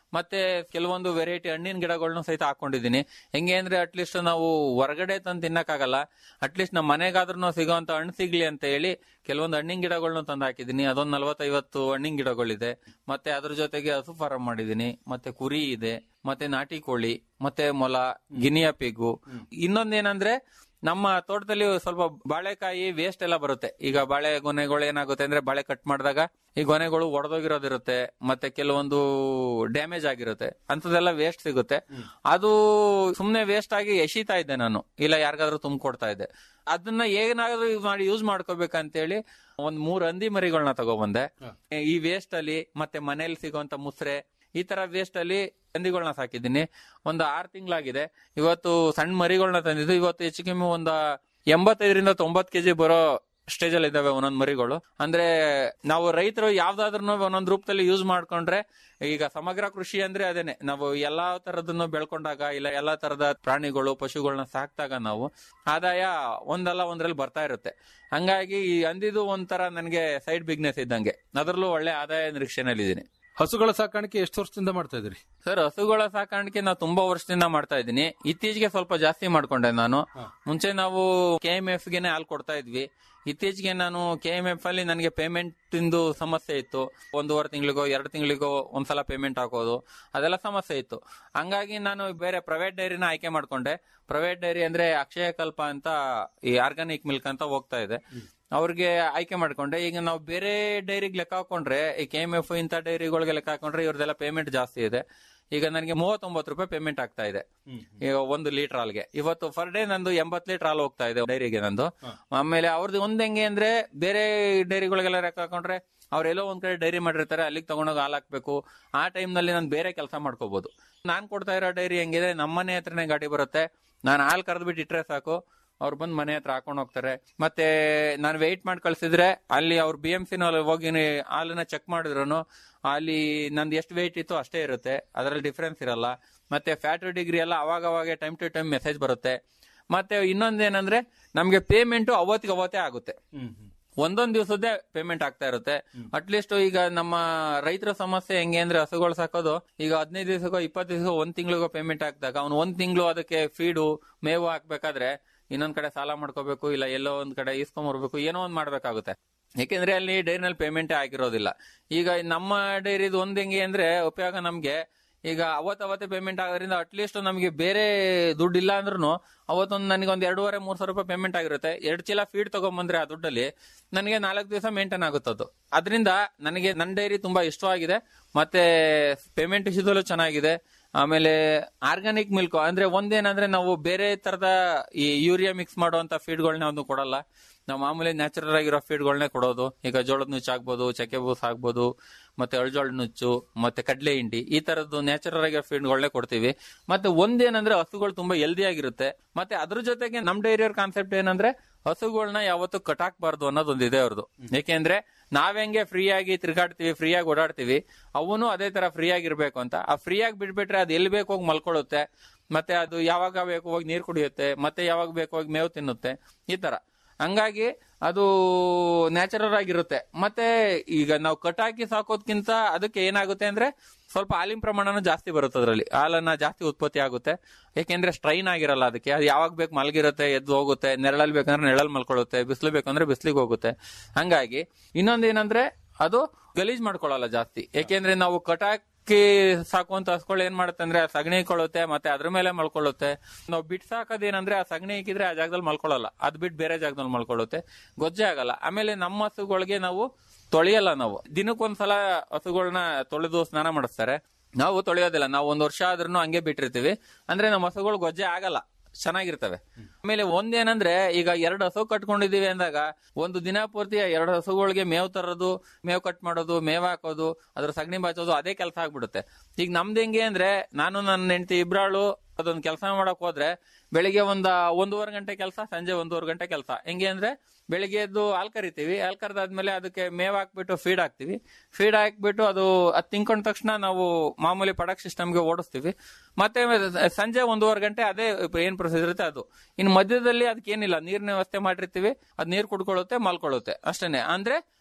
ಮತ್ತೆ ಕೆಲವೊಂದು ವೆರೈಟಿ ಹಣ್ಣಿನ ಗಿಡಗಳನ್ನ ಸಹಿತ ಹಾಕೊಂಡಿದೀನಿ ಹೆಂಗೆ ಅಂದ್ರೆ ಅಟ್ಲೀಸ್ಟ್ ನಾವು ಹೊರಗಡೆ ತಂದು ತಿನ್ನಕ್ಕಾಗಲ್ಲ ಅಟ್ಲೀಸ್ಟ್ ನಮ್ಮ ಮನೆಗಾದ್ರೂ ಸಿಗೋಂತ ಹಣ್ಣು ಸಿಗ್ಲಿ ಅಂತ ಹೇಳಿ ಕೆಲವೊಂದು ಹಣ್ಣಿನ ಗಿಡಗಳನ್ನ ತಂದು ಹಾಕಿದೀನಿ ಅದೊಂದ್ ನಲವತ್ತೈವತ್ತು ಹಣ್ಣಿನ ಗಿಡಗಳಿದೆ ಮತ್ತೆ ಅದ್ರ ಜೊತೆಗೆ ಹಸು ಫಾರಂ ಮಾಡಿದೀನಿ ಮತ್ತೆ ಕುರಿ ಇದೆ ಮತ್ತೆ ನಾಟಿ ಕೋಳಿ ಮತ್ತೆ ಮೊಲ ಗಿನಿಯ ಪಿಗು ಇನ್ನೊಂದೇನಂದ್ರೆ ನಮ್ಮ ತೋಟದಲ್ಲಿ ಸ್ವಲ್ಪ ಬಾಳೆಕಾಯಿ ವೇಸ್ಟ್ ಎಲ್ಲ ಬರುತ್ತೆ ಈಗ ಬಾಳೆ ಗೊನೆಗಳು ಏನಾಗುತ್ತೆ ಅಂದ್ರೆ ಬಾಳೆ ಕಟ್ ಮಾಡಿದಾಗ ಈ ಗೊನೆಗಳು ಒಡೆದೋಗಿರೋದಿರುತ್ತೆ ಮತ್ತೆ ಕೆಲವೊಂದು ಡ್ಯಾಮೇಜ್ ಆಗಿರುತ್ತೆ ಅಂತದೆಲ್ಲ ವೇಸ್ಟ್ ಸಿಗುತ್ತೆ ಅದು ಸುಮ್ನೆ ವೇಸ್ಟ್ ಆಗಿ ಎಸಿತಾ ಇದ್ದೆ ನಾನು ಇಲ್ಲ ಯಾರಿಗಾದ್ರೂ ತುಂಬಿಕೊಡ್ತಾ ಇದ್ದೆ ಅದನ್ನ ಏನಾದ್ರೂ ಮಾಡಿ ಯೂಸ್ ಮಾಡ್ಕೋಬೇಕಂತೇಳಿ ಒಂದ್ ಮೂರ್ ಹಂದಿ ಮರಿಗಳನ್ನ ತಗೊಬಂದೆ ಈ ವೇಸ್ಟ್ ಅಲ್ಲಿ ಮತ್ತೆ ಮನೇಲಿ ಸಿಗೋಂತ ಮುಸ್ರೆ ಈ ತರ ವೇಸ್ಟ್ ಅಲ್ಲಿ ಹಂದಿಗಳನ್ನ ಸಾಕಿದ್ದೀನಿ ಒಂದು ಆರು ತಿಂಗಳಾಗಿದೆ ಇವತ್ತು ಸಣ್ಣ ಮರಿಗಳನ್ನ ತಂದಿದ್ದು ಇವತ್ತು ಹೆಚ್ಚು ಕಮ್ಮಿ ಒಂದು ಎಂಬತ್ತೈದರಿಂದ ತೊಂಬತ್ ಕೆಜಿ ಬರೋ ಸ್ಟೇಜ್ ಅಲ್ಲಿ ಇದಾವೆ ಒಂದೊಂದ್ ಮರಿಗಳು ಅಂದ್ರೆ ನಾವು ರೈತರು ಯಾವ್ದಾದ್ರು ಒಂದೊಂದ್ ರೂಪದಲ್ಲಿ ಯೂಸ್ ಮಾಡ್ಕೊಂಡ್ರೆ ಈಗ ಸಮಗ್ರ ಕೃಷಿ ಅಂದ್ರೆ ಅದೇನೆ ನಾವು ಎಲ್ಲಾ ತರದನ್ನು ಬೆಳ್ಕೊಂಡಾಗ ಇಲ್ಲ ಎಲ್ಲಾ ತರದ ಪ್ರಾಣಿಗಳು ಪಶುಗಳನ್ನ ಸಾಕ್ದಾಗ ನಾವು ಆದಾಯ ಒಂದಲ್ಲ ಒಂದ್ರಲ್ಲಿ ಬರ್ತಾ ಇರುತ್ತೆ ಹಂಗಾಗಿ ಈ ಅಂದಿದು ಒಂಥರ ನನಗೆ ಸೈಡ್ ಬಿಸ್ನೆಸ್ ಇದ್ದಂಗೆ ಅದರಲ್ಲೂ ಒಳ್ಳೆ ಆದಾಯ ನಿರೀಕ್ಷೆನಲ್ಲಿದ್ದೀನಿ ಹಸುಗಳ ಸಾಕಾಣಿಕೆ ಎಷ್ಟು ವರ್ಷದಿಂದ ಮಾಡ್ತಾ ಇದ್ರಿ ಸರ್ ಹಸುಗಳ ಸಾಕಾಣಿಕೆ ನಾವು ತುಂಬಾ ವರ್ಷದಿಂದ ಮಾಡ್ತಾ ಇದ್ದೀನಿ ಇತ್ತೀಚೆಗೆ ಸ್ವಲ್ಪ ಜಾಸ್ತಿ ಮಾಡ್ಕೊಂಡೆ ನಾನು ಮುಂಚೆ ನಾವು ಕೆ ಎಂ ಎಫ್ ಗೆನೆ ಹಾಲು ಕೊಡ್ತಾ ಇದ್ವಿ ಇತ್ತೀಚೆಗೆ ನಾನು ಕೆ ಎಂ ಎಫ್ ಅಲ್ಲಿ ನನಗೆ ಪೇಮೆಂಟ್ ಇಂದು ಸಮಸ್ಯೆ ಇತ್ತು ಒಂದೂವರೆ ತಿಂಗಳಿಗೋ ಎರಡು ತಿಂಗಳಿಗೋ ಒಂದ್ಸಲ ಪೇಮೆಂಟ್ ಹಾಕೋದು ಅದೆಲ್ಲ ಸಮಸ್ಯೆ ಇತ್ತು ಹಂಗಾಗಿ ನಾನು ಬೇರೆ ಪ್ರೈವೇಟ್ ಡೈರಿನ ಆಯ್ಕೆ ಮಾಡ್ಕೊಂಡೆ ಪ್ರೈವೇಟ್ ಡೈರಿ ಅಂದ್ರೆ ಅಕ್ಷಯ ಕಲ್ಪ ಅಂತ ಈ ಆರ್ಗಾನಿಕ್ ಮಿಲ್ಕ್ ಅಂತ ಹೋಗ್ತಾ ಇದೆ ಅವ್ರಿಗೆ ಆಯ್ಕೆ ಮಾಡ್ಕೊಂಡೆ ಈಗ ನಾವು ಬೇರೆ ಡೈರಿಗೆ ಲೆಕ್ಕ ಹಾಕೊಂಡ್ರೆ ಈ ಕೆ ಎಂ ಎಫ್ ಇಂಥ ಡೈರಿಗಳಿಗೆ ಲೆಕ್ಕ ಹಾಕೊಂಡ್ರೆ ಇವ್ರದೆಲ್ಲ ಪೇಮೆಂಟ್ ಜಾಸ್ತಿ ಇದೆ ಈಗ ನನಗೆ ಮೂವತ್ತೊಂಬತ್ತು ರೂಪಾಯಿ ಪೇಮೆಂಟ್ ಆಗ್ತಾ ಇದೆ ಈಗ ಒಂದು ಲೀಟರ್ ಹಾಲ್ಗೆ ಇವತ್ತು ಫರ್ ಡೇ ನಂದು ಎಂಬತ್ ಲೀಟರ್ ಹಾಲು ಹೋಗ್ತಾ ಇದೆ ಡೈರಿಗೆ ನಂದು ಆಮೇಲೆ ಅವ್ರದ್ದು ಒಂದ್ ಹೆಂಗೆ ಅಂದ್ರೆ ಬೇರೆ ಡೈರಿಗಳಿಗೆಲ್ಲ ಲೆಕ್ಕ ಹಾಕೊಂಡ್ರೆ ಅವ್ರೆಲ್ಲೋ ಒಂದ್ ಕಡೆ ಡೈರಿ ಮಾಡಿರ್ತಾರೆ ಅಲ್ಲಿಗೆ ತಗೊಂಡೋಗಿ ಹಾಲು ಹಾಕ್ಬೇಕು ಆ ಟೈಮ್ ನಲ್ಲಿ ನಾನು ಬೇರೆ ಕೆಲಸ ಮಾಡ್ಕೋಬಹುದು ನಾನ್ ಕೊಡ್ತಾ ಇರೋ ಡೈರಿ ಹೆಂಗಿದೆ ನಮ್ಮನೆ ಹತ್ರನೇ ಗಾಡಿ ಬರುತ್ತೆ ನಾನು ಹಾಲು ಕರೆದ್ಬಿಟ್ಟು ಇಟ್ರೆ ಸಾಕು ಅವ್ರು ಬಂದ್ ಮನೆ ಹತ್ರ ಹಾಕೊಂಡು ಹೋಗ್ತಾರೆ ಮತ್ತೆ ನಾನು ವೆಯ್ಟ್ ಮಾಡಿ ಕಳ್ಸಿದ್ರೆ ಅಲ್ಲಿ ಅವ್ರು ಬಿ ಎಂ ಸಿ ಹೋಗಿ ಹಾಲನ್ನ ಚೆಕ್ ಮಾಡಿದ್ರು ಅಲ್ಲಿ ನಂದು ಎಷ್ಟು ವೆಯ್ಟ್ ಇತ್ತು ಅಷ್ಟೇ ಇರುತ್ತೆ ಅದರಲ್ಲಿ ಡಿಫ್ರೆನ್ಸ್ ಇರಲ್ಲ ಮತ್ತೆ ಫ್ಯಾಟ್ ಡಿಗ್ರಿ ಎಲ್ಲ ಅವಾಗ ಅವಾಗ ಟೈಮ್ ಟು ಟೈಮ್ ಮೆಸೇಜ್ ಬರುತ್ತೆ ಮತ್ತೆ ಇನ್ನೊಂದೇನಂದ್ರೆ ನಮ್ಗೆ ಪೇಮೆಂಟ್ ಅವತ್ತಿಗೆ ಅವತ್ತೇ ಆಗುತ್ತೆ ಒಂದೊಂದ್ ದಿವಸದ್ದೇ ಪೇಮೆಂಟ್ ಆಗ್ತಾ ಇರುತ್ತೆ ಅಟ್ಲೀಸ್ಟ್ ಈಗ ನಮ್ಮ ರೈತರ ಸಮಸ್ಯೆ ಹೆಂಗೆ ಅಂದ್ರೆ ಹಸುಗಳು ಸಾಕೋದು ಈಗ ಹದಿನೈದು ದಿವಸಕ್ಕೋ ಇಪ್ಪತ್ತು ದಿವಸ ಒಂದ್ ತಿಂಗಳಿಗೋ ಪೇಮೆಂಟ್ ಹಾಕಿದಾಗ ಅವ್ನು ಒಂದ್ ತಿಂಗಳು ಅದಕ್ಕೆ ಫೀಡು ಮೇವು ಹಾಕ್ಬೇಕಾದ್ರೆ ಇನ್ನೊಂದ್ ಕಡೆ ಸಾಲ ಮಾಡ್ಕೋಬೇಕು ಇಲ್ಲ ಎಲ್ಲೋ ಒಂದ್ ಕಡೆ ಇಸ್ಕೊಂಬರ್ಬೇಕು ಏನೋ ಒಂದ್ ಮಾಡ್ಬೇಕಾಗುತ್ತೆ ಯಾಕೆಂದ್ರೆ ಅಲ್ಲಿ ಡೈರಿನಲ್ಲಿ ಪೇಮೆಂಟೇ ಆಗಿರೋದಿಲ್ಲ ಈಗ ನಮ್ಮ ಡೈರಿದು ಒಂದ್ ಹೆಂಗೆ ಅಂದ್ರೆ ಉಪಯೋಗ ನಮ್ಗೆ ಈಗ ಅವತ್ ಅವತ್ತೇ ಪೇಮೆಂಟ್ ಆಗೋದ್ರಿಂದ ಅಟ್ಲೀಸ್ಟ್ ನಮಗೆ ಬೇರೆ ದುಡ್ಡು ಇಲ್ಲ ಅಂದ್ರೂ ಅವತ್ತೊಂದು ನನಗೆ ಒಂದ್ ಎರಡೂವರೆ ಮೂರ್ ಸಾವಿರ ರೂಪಾಯಿ ಪೇಮೆಂಟ್ ಆಗಿರುತ್ತೆ ಎರಡು ಚೀಲ ಫೀಡ್ ತಗೊಂಬಂದ್ರೆ ಆ ದುಡ್ಡಲ್ಲಿ ನನಗೆ ನಾಲ್ಕು ದಿವಸ ಮೇಂಟೈನ್ ಆಗುತ್ತದು ಅದರಿಂದ ನನಗೆ ನನ್ನ ಡೈರಿ ತುಂಬಾ ಇಷ್ಟವಾಗಿದೆ ಮತ್ತೆ ಪೇಮೆಂಟ್ ವಿಷಯದಲ್ಲೂ ಚೆನ್ನಾಗಿದೆ ಆಮೇಲೆ ಆರ್ಗಾನಿಕ್ ಮಿಲ್ಕ್ ಅಂದ್ರೆ ಒಂದೇನಂದ್ರೆ ನಾವು ಬೇರೆ ತರದ ಈ ಯೂರಿಯಾ ಮಿಕ್ಸ್ ಮಾಡುವಂತ ಫೀಡ್ಗಳನ್ನ ಒಂದು ಕೊಡಲ್ಲ ನಾವು ಮಾಮೂಲಿ ನ್ಯಾಚುರಲ್ ಆಗಿರೋ ಫೀಡ್ಗಳನ್ನೇ ಕೊಡೋದು ಈಗ ಜೋಳದ ನುಚ್ಚು ಆಗ್ಬೋದು ಚಕ್ಕೆ ಬೂಸ್ ಆಗ್ಬೋದು ಮತ್ತೆ ಅಳ್ಜೋಳ ನುಚ್ಚು ಮತ್ತೆ ಕಡಲೆ ಹಿಂಡಿ ಈ ತರದ್ದು ನ್ಯಾಚುರಲ್ ಆಗಿರೋ ಫೀಡ್ಗಳನ್ನೇ ಕೊಡ್ತೀವಿ ಮತ್ತೆ ಒಂದೇನಂದ್ರೆ ಹಸುಗಳು ತುಂಬಾ ಹೆಲ್ದಿ ಆಗಿರುತ್ತೆ ಮತ್ತೆ ಅದ್ರ ಜೊತೆಗೆ ನಮ್ ಡೈರಿಯವ್ರ ಕಾನ್ಸೆಪ್ಟ್ ಏನಂದ್ರೆ ಹಸುಗಳನ್ನ ಯಾವತ್ತು ಕಟಾಕ್ಬಾರ್ದು ಅನ್ನೋದೊಂದಿದೆ ಅವ್ರದ್ದು ಯಾಕೆಂದ್ರೆ ನಾವೆಂಗೆ ಫ್ರೀ ಆಗಿ ತಿರ್ಗಾಡ್ತೀವಿ ಫ್ರೀ ಆಗಿ ಓಡಾಡ್ತೀವಿ ಅವನು ಅದೇ ತರ ಫ್ರೀ ಆಗಿರ್ಬೇಕು ಅಂತ ಆ ಫ್ರೀ ಆಗಿ ಬಿಟ್ಬಿಟ್ರೆ ಅದು ಎಲ್ಲಿ ಬೇಕು ಹೋಗಿ ಮಲ್ಕೊಳ್ಳುತ್ತೆ ಮತ್ತೆ ಅದು ಯಾವಾಗ ಬೇಕು ಹೋಗಿ ನೀರು ಕುಡಿಯುತ್ತೆ ಮತ್ತೆ ಯಾವಾಗ ಬೇಕು ಹೋಗಿ ಮೇವು ತಿನ್ನುತ್ತೆ ಈ ತರ ಹಂಗಾಗಿ ಅದು ನ್ಯಾಚುರಲ್ ಆಗಿರುತ್ತೆ ಮತ್ತೆ ಈಗ ನಾವು ಕಟಾಕಿ ಸಾಕೋದ್ಕಿಂತ ಅದಕ್ಕೆ ಏನಾಗುತ್ತೆ ಅಂದ್ರೆ ಸ್ವಲ್ಪ ಹಾಲಿನ ಪ್ರಮಾಣನೂ ಜಾಸ್ತಿ ಬರುತ್ತೆ ಅದರಲ್ಲಿ ಹಾಲನ್ನ ಜಾಸ್ತಿ ಉತ್ಪತ್ತಿ ಆಗುತ್ತೆ ಯಾಕೆಂದ್ರೆ ಸ್ಟ್ರೈನ್ ಆಗಿರಲ್ಲ ಅದಕ್ಕೆ ಅದು ಯಾವಾಗ ಬೇಕು ಮಲಗಿರುತ್ತೆ ಎದ್ದು ಹೋಗುತ್ತೆ ನೆರಳಲ್ಲಿ ಬೇಕಂದ್ರೆ ನೆರಳಲ್ಲಿ ಮಲ್ಕೊಳ್ಳುತ್ತೆ ಬಿಸಿಲು ಬೇಕಂದ್ರೆ ಬಿಸಿಲಿಗೆ ಹೋಗುತ್ತೆ ಹಂಗಾಗಿ ಇನ್ನೊಂದೇನಂದ್ರೆ ಅದು ಗಲೀಜ್ ಮಾಡ್ಕೊಳ್ಳಲ್ಲ ಜಾಸ್ತಿ ಯಾಕೆಂದ್ರೆ ನಾವು ಕಟಾಕಿ ಸಾಕುವಂತ ಹಸ್ಗಳು ಏನ್ ಮಾಡುತ್ತೆ ಅಂದ್ರೆ ಆ ಸಗಣಿ ಕೊಳುತ್ತೆ ಮತ್ತೆ ಅದ್ರ ಮೇಲೆ ಮಲ್ಕೊಳ್ಳುತ್ತೆ ನಾವು ಬಿಟ್ ಸಾಕೋದೇನಂದ್ರೆ ಆ ಸಗಣಿ ಇಕ್ಕಿದ್ರೆ ಆ ಜಾಗದಲ್ಲಿ ಮಲ್ಕೊಳ್ಳಲ್ಲ ಅದ್ ಬಿಟ್ಟು ಬೇರೆ ಜಾಗದಲ್ಲಿ ಮಲ್ಕೊಳ್ಳುತ್ತೆ ಗೊಜ್ಜೆ ಆಗಲ್ಲ ಆಮೇಲೆ ನಮ್ಮ ಹಸುಗಳಿಗೆ ನಾವು ತೊಳೆಯಲ್ಲ ನಾವು ದಿನಕ್ಕೊಂದ್ಸಲ ಹಸುಗಳನ್ನ ತೊಳೆದು ಸ್ನಾನ ಮಾಡಿಸ್ತಾರೆ ನಾವು ತೊಳೆಯೋದಿಲ್ಲ ನಾವು ಒಂದ್ ವರ್ಷ ಆದ್ರೂ ಹಂಗೆ ಬಿಟ್ಟಿರ್ತೀವಿ ಅಂದ್ರೆ ನಮ್ಮ ಹಸುಗಳು ಗೊಜ್ಜೆ ಆಗಲ್ಲ ಚೆನ್ನಾಗಿರ್ತವೆ ಆಮೇಲೆ ಒಂದೇನಂದ್ರೆ ಈಗ ಎರಡು ಹಸು ಕಟ್ಕೊಂಡಿದೀವಿ ಅಂದಾಗ ಒಂದು ದಿನ ಪೂರ್ತಿ ಎರಡು ಹಸುಗಳಿಗೆ ಮೇವ್ ತರೋದು ಮೇವ್ ಕಟ್ ಮಾಡೋದು ಮೇವ್ ಹಾಕೋದು ಅದ್ರ ಸಗಣಿ ಬಾಚೋದು ಅದೇ ಕೆಲಸ ಆಗ್ಬಿಡುತ್ತೆ ಈಗ ನಮ್ದು ಹೆಂಗೆ ಅಂದ್ರೆ ನಾನು ನನ್ನ ಹೆಂಡತಿ ಇಬ್ರಾಳು ಅದೊಂದು ಕೆಲಸ ಮಾಡಕ್ ಹೋದ್ರೆ ಬೆಳಿಗ್ಗೆ ಒಂದ ಒಂದೂವರೆ ಗಂಟೆ ಕೆಲಸ ಸಂಜೆ ಒಂದೂವರೆ ಗಂಟೆ ಕೆಲಸ ಹೆಂಗೆ ಅಂದ್ರೆ ಬೆಳಿಗ್ಗೆ ಎದ್ದು ಹಾಲ್ ಕರಿತೀವಿ ಹಾಲ್ ಕರೆದಾದ್ಮೇಲೆ ಅದಕ್ಕೆ ಮೇವ್ ಹಾಕ್ಬಿಟ್ಟು ಫೀಡ್ ಹಾಕ್ತಿವಿ ಫೀಡ್ ಹಾಕ್ಬಿಟ್ಟು ಅದು ಅದ್ ತಿನ್ಕೊಂಡ ತಕ್ಷಣ ನಾವು ಮಾಮೂಲಿ ಪ್ರೊಡಕ್ಟ್ ಸಿಸ್ಟಮ್ಗೆ ಓಡಿಸ್ತೀವಿ ಮತ್ತೆ ಸಂಜೆ ಒಂದೂವರೆ ಗಂಟೆ ಅದೇ ಏನ್ ಪ್ರೊಸೀಜರ್ ಇರುತ್ತೆ ಅದು ಇನ್ನು ಮಧ್ಯದಲ್ಲಿ ಅದಕ್ಕೆ ಏನಿಲ್ಲ ನೀರಿನ ವ್ಯವಸ್ಥೆ ಮಾಡಿರ್ತೀವಿ ಅದ್ ನೀರ್ ಕುಡ್ಕೊಳ್ಳುತ್ತೆ ಮಲ್ಕೊಳ್ಳುತ್ತೆ ಅಷ್ಟೇನೆ ಅಂದ್ರೆ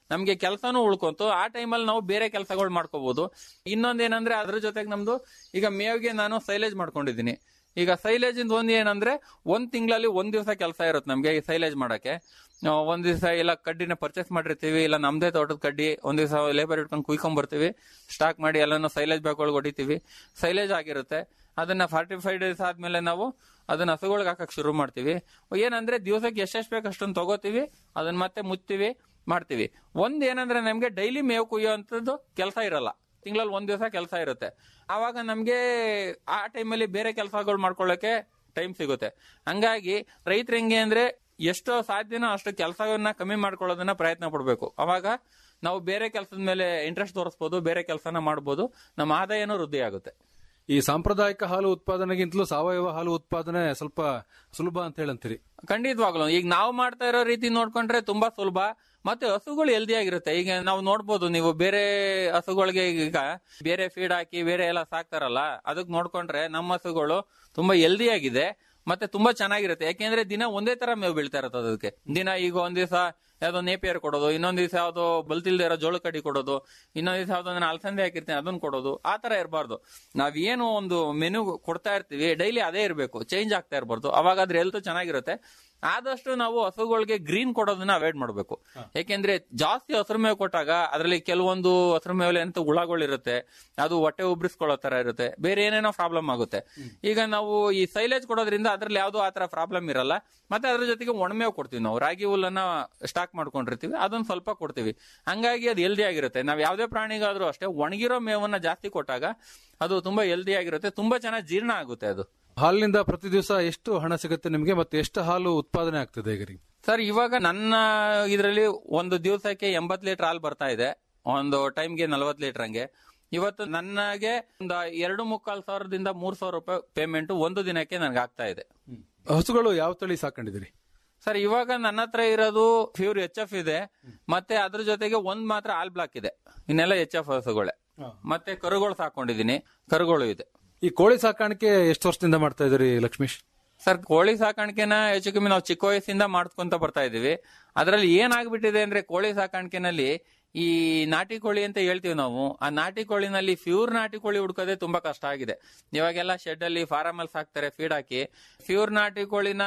ನಮ್ಗೆ ಕೆಲಸನೂ ಉಳ್ಕೊಂತು ಆ ಟೈಮಲ್ಲಿ ನಾವು ಬೇರೆ ಕೆಲಸಗಳು ಮಾಡ್ಕೋಬಹುದು ಇನ್ನೊಂದೇನಂದ್ರೆ ಅದ್ರ ಜೊತೆಗೆ ನಮ್ದು ಈಗ ಮೇವ್ಗೆ ನಾನು ಸೈಲೇಜ್ ಮಾಡ್ಕೊಂಡಿದ್ದೀನಿ ಈಗ ಸೈಲೇಜ್ ಇಂದ ಒಂದ್ ಏನಂದ್ರೆ ಒಂದ್ ತಿಂಗಳಲ್ಲಿ ಒಂದ್ ದಿವಸ ಕೆಲಸ ಇರುತ್ತೆ ನಮ್ಗೆ ಈ ಸೈಲೇಜ್ ಮಾಡಕ್ಕೆ ಆ, ಒಂದ್ ದಿವಸ ಇಲ್ಲ ಕಡ್ಡಿನ ಪರ್ಚೇಸ್ ಮಾಡಿರ್ತೀವಿ ಇಲ್ಲ ನಮ್ದೇ ತೋಟದ ಕಡ್ಡಿ ಒಂದ್ ದಿವಸ ಲೇಬರ್ ಇಟ್ಕೊಂಡು ಕುಯ್ಕೊಂಡ್ ಬರ್ತೀವಿ ಸ್ಟಾಕ್ ಮಾಡಿ ಎಲ್ಲಾನು ಸೈಲೇಜ್ ಬ್ಯಾಗ್ ಒಳಗೆ ಹೊಡಿತೀವಿ ಸೈಲೇಜ್ ಆಗಿರುತ್ತೆ ಅದನ್ನ ಫಾರ್ಟಿ ಫೈವ್ ಡೇಸ್ ಆದ್ಮೇಲೆ ನಾವು ಅದನ್ನ ಹಸುಗಳಿಗೆ ಹಾಕಕ್ ಶುರು ಮಾಡ್ತೀವಿ ಏನಂದ್ರೆ ದಿವಸಕ್ಕೆ ಎಷ್ಟೆಷ್ಟು ಬೇಕು ಅಷ್ಟೊಂದು ತಗೋತೀವಿ ಅದನ್ನ ಮತ್ತೆ ಮುಚ್ತೀವಿ ಮಾಡ್ತೀವಿ ಒಂದ್ ಏನಂದ್ರೆ ನಮ್ಗೆ ಡೈಲಿ ಮೇವು ಕುಯ್ಯೋಂಥದ್ದು ಕೆಲಸ ಇರಲ್ಲ ತಿಂಗಳಲ್ಲಿ ಒಂದ್ ದಿವಸ ಕೆಲಸ ಇರುತ್ತೆ ಆವಾಗ ನಮ್ಗೆ ಆ ಟೈಮಲ್ಲಿ ಬೇರೆ ಕೆಲಸಗಳು ಮಾಡ್ಕೊಳ್ಳೋಕೆ ಟೈಮ್ ಸಿಗುತ್ತೆ ಹಂಗಾಗಿ ರೈತರು ಹೆಂಗೆ ಅಂದ್ರೆ ಎಷ್ಟು ಸಾಧ್ಯನೋ ಅಷ್ಟು ಕೆಲಸವನ್ನ ಕಮ್ಮಿ ಮಾಡ್ಕೊಳ್ಳೋದನ್ನ ಪ್ರಯತ್ನ ಪಡ್ಬೇಕು ಅವಾಗ ನಾವು ಬೇರೆ ಕೆಲಸದ ಮೇಲೆ ಇಂಟ್ರೆಸ್ಟ್ ತೋರಿಸ್ಬೋದು ಬೇರೆ ಕೆಲಸನ ಮಾಡ್ಬೋದು ನಮ್ಮ ಆದಾಯನೂ ವೃದ್ಧಿ ಆಗುತ್ತೆ ಈ ಸಾಂಪ್ರದಾಯಿಕ ಹಾಲು ಉತ್ಪಾದನೆಗಿಂತಲೂ ಸಾವಯವ ಹಾಲು ಉತ್ಪಾದನೆ ಸ್ವಲ್ಪ ಸುಲಭ ಅಂತ ಹೇಳಂತೀರಿ ಖಂಡಿತವಾಗ್ಲು ಈಗ ನಾವು ಮಾಡ್ತಾ ಇರೋ ರೀತಿ ನೋಡ್ಕೊಂಡ್ರೆ ತುಂಬಾ ಸುಲಭ ಮತ್ತೆ ಹಸುಗಳು ಹೆಲ್ದಿ ಆಗಿರುತ್ತೆ ಈಗ ನಾವು ನೋಡ್ಬೋದು ನೀವು ಬೇರೆ ಹಸುಗಳಿಗೆ ಈಗ ಬೇರೆ ಫೀಡ್ ಹಾಕಿ ಬೇರೆ ಎಲ್ಲ ಸಾಕ್ತಾರಲ್ಲ ಅದಕ್ಕೆ ನೋಡ್ಕೊಂಡ್ರೆ ನಮ್ಮ ಹಸುಗಳು ತುಂಬಾ ಹೆಲ್ದಿ ಆಗಿದೆ ಮತ್ತೆ ತುಂಬಾ ಚೆನ್ನಾಗಿರುತ್ತೆ ಯಾಕೆಂದ್ರೆ ದಿನ ಒಂದೇ ತರ ಮೇವು ಬೀಳ್ತಾ ಇರುತ್ತೆ ಅದಕ್ಕೆ ದಿನ ಈಗ ಒಂದ್ ದಿವಸ ಯಾವ್ದೋ ನೇಪಿಯರ್ ಕೊಡೋದು ಇನ್ನೊಂದ್ ದಿವಸ ಯಾವ್ದೋ ಬಲ್ತಿಲ್ದೇ ಇರೋ ಜೋಳ ಕಡ್ಡಿ ಕೊಡೋದು ಇನ್ನೊಂದ್ ದಿವಸ ಯಾವ್ದೋ ನಾನು ಅಲಸಂದೆ ಹಾಕಿರ್ತೀನಿ ಅದನ್ನ ಕೊಡೋದು ಆ ತರ ಇರಬಾರ್ದು ನಾವೇನು ಒಂದು ಮೆನು ಕೊಡ್ತಾ ಇರ್ತೀವಿ ಡೈಲಿ ಅದೇ ಇರಬೇಕು ಚೇಂಜ್ ಆಗ್ತಾ ಇರಬಾರ್ದು ಅವಾಗ ಅದ್ರ ಹೆಲ್ತ್ ಚೆನ್ನಾಗಿರುತ್ತೆ ಆದಷ್ಟು ನಾವು ಹಸುಗಳಿಗೆ ಗ್ರೀನ್ ಕೊಡೋದನ್ನ ಅವಾಯ್ಡ್ ಮಾಡಬೇಕು ಯಾಕೆಂದ್ರೆ ಜಾಸ್ತಿ ಹಸಿರು ಮೇವು ಕೊಟ್ಟಾಗ ಅದರಲ್ಲಿ ಕೆಲವೊಂದು ಹಸಿರು ಮೇವಲ್ಲಿ ಅಂತ ಹುಳಗಳಿರುತ್ತೆ ಅದು ಹೊಟ್ಟೆ ಉಬ್ರಿಸ್ಕೊಳ್ಳೋ ತರ ಇರುತ್ತೆ ಬೇರೆ ಏನೇನೋ ಪ್ರಾಬ್ಲಮ್ ಆಗುತ್ತೆ ಈಗ ನಾವು ಈ ಸೈಲೇಜ್ ಕೊಡೋದ್ರಿಂದ ಅದ್ರಲ್ಲಿ ಯಾವ್ದೋ ಆತರ ಪ್ರಾಬ್ಲಮ್ ಇರಲ್ಲ ಮತ್ತೆ ಅದ್ರ ಜೊತೆಗೆ ಒಣಮೇವು ಕೊಡ್ತೀವಿ ನಾವು ರಾಗಿ ಹುಲ್ಲನ್ನ ಸ್ಟಾಕ್ ಮಾಡ್ಕೊಂಡಿರ್ತೀವಿ ಅದನ್ನ ಸ್ವಲ್ಪ ಕೊಡ್ತೀವಿ ಹಂಗಾಗಿ ಅದು ಹೆಲ್ದಿ ಆಗಿರುತ್ತೆ ನಾವ್ ಯಾವ್ದೇ ಪ್ರಾಣಿಗಾದ್ರೂ ಅಷ್ಟೇ ಒಣಗಿರೋ ಮೇವನ್ನ ಜಾಸ್ತಿ ಕೊಟ್ಟಾಗ ಅದು ತುಂಬಾ ಹೆಲ್ದಿ ಆಗಿರುತ್ತೆ ತುಂಬಾ ಚೆನ್ನಾಗಿ ಜೀರ್ಣ ಆಗುತ್ತೆ ಅದು ಹಾಲಿನಿಂದ ಪ್ರತಿ ದಿವಸ ಎಷ್ಟು ಹಣ ಸಿಗುತ್ತೆ ನಿಮಗೆ ಮತ್ತೆ ಎಷ್ಟು ಹಾಲು ಉತ್ಪಾದನೆ ಆಗ್ತದೆ ಈಗ ರೀ? ಸರ್ ಇವಾಗ ನನ್ನ ಇದರಲ್ಲಿ ಒಂದು ದಿವಸಕ್ಕೆ ಎಂಬತ್ ಲೀಟರ್ ಹಾಲು ಬರ್ತಾ ಇದೆ ಒಂದು ಟೈಮ್ಗೆ ನಲ್ವತ್ ಲೀಟರ್ ಹಂಗೆ ಇವತ್ತು ನನಗೆ ಒಂದು ಎರಡು ಮುಕ್ಕಾಲ್ ಸಾವಿರದಿಂದ ಮೂರ್ ಸಾವಿರ ರೂಪಾಯಿ ಪೇಮೆಂಟ್ ಒಂದು ದಿನಕ್ಕೆ ನನಗೆ ಆಗ್ತಾ ಇದೆ ಹಸುಗಳು ಯಾವ ತಳಿ ಸಾಕೊಂಡಿದ್ದೀರಿ ಸರ್ ಇವಾಗ ನನ್ನ ಹತ್ರ ಇರೋದು ಪ್ಯೂರ್ ಎಚ್ ಎಫ್ ಇದೆ ಮತ್ತೆ ಅದ್ರ ಜೊತೆಗೆ ಒಂದ್ ಮಾತ್ರ ಆಲ್ ಬ್ಲಾಕ್ ಇದೆ ಇನ್ನೆಲ್ಲ ಎಚ್ ಎಫ್ ಹಸುಗಳೇ ಮತ್ತೆ ಕರುಗಳು ಸಾಕೊಂಡಿದೀನಿ ಕರುಗಳು ಇದೆ ಈ ಕೋಳಿ ಸಾಕಾಣಿಕೆ ಎಷ್ಟು ವರ್ಷದಿಂದ ಮಾಡ್ತಾ ಇದ್ದೀರಿ ಲಕ್ಷ್ಮೀಶ್ ಸರ್ ಕೋಳಿ ಸಾಕಾಣಿಕೆನ ಹೆಚ್ಚು ಕಮ್ಮಿ ನಾವು ಚಿಕ್ಕ ವಯಸ್ಸಿಂದ ಮಾಡ್ಕೊಂತ ಬರ್ತಾ ಇದೀವಿ ಅದರಲ್ಲಿ ಏನಾಗ್ಬಿಟ್ಟಿದೆ ಅಂದ್ರೆ ಕೋಳಿ ಸಾಕಾಣಿಕೆನಲ್ಲಿ ಈ ನಾಟಿ ಕೋಳಿ ಅಂತ ಹೇಳ್ತೀವಿ ನಾವು ಆ ನಾಟಿ ಕೋಳಿನಲ್ಲಿ ಪ್ಯೂರ್ ನಾಟಿ ಕೋಳಿ ಹುಡ್ಕೋದೇ ತುಂಬಾ ಕಷ್ಟ ಆಗಿದೆ ಇವಾಗೆಲ್ಲ ಶೆಡ್ ಅಲ್ಲಿ ಫಾರಂ ಅಲ್ಲಿ ಸಾಕ್ತಾರೆ ಫೀಡ್ ಹಾಕಿ ಪ್ಯೂರ್ ನಾಟಿ ಕೋಳಿನ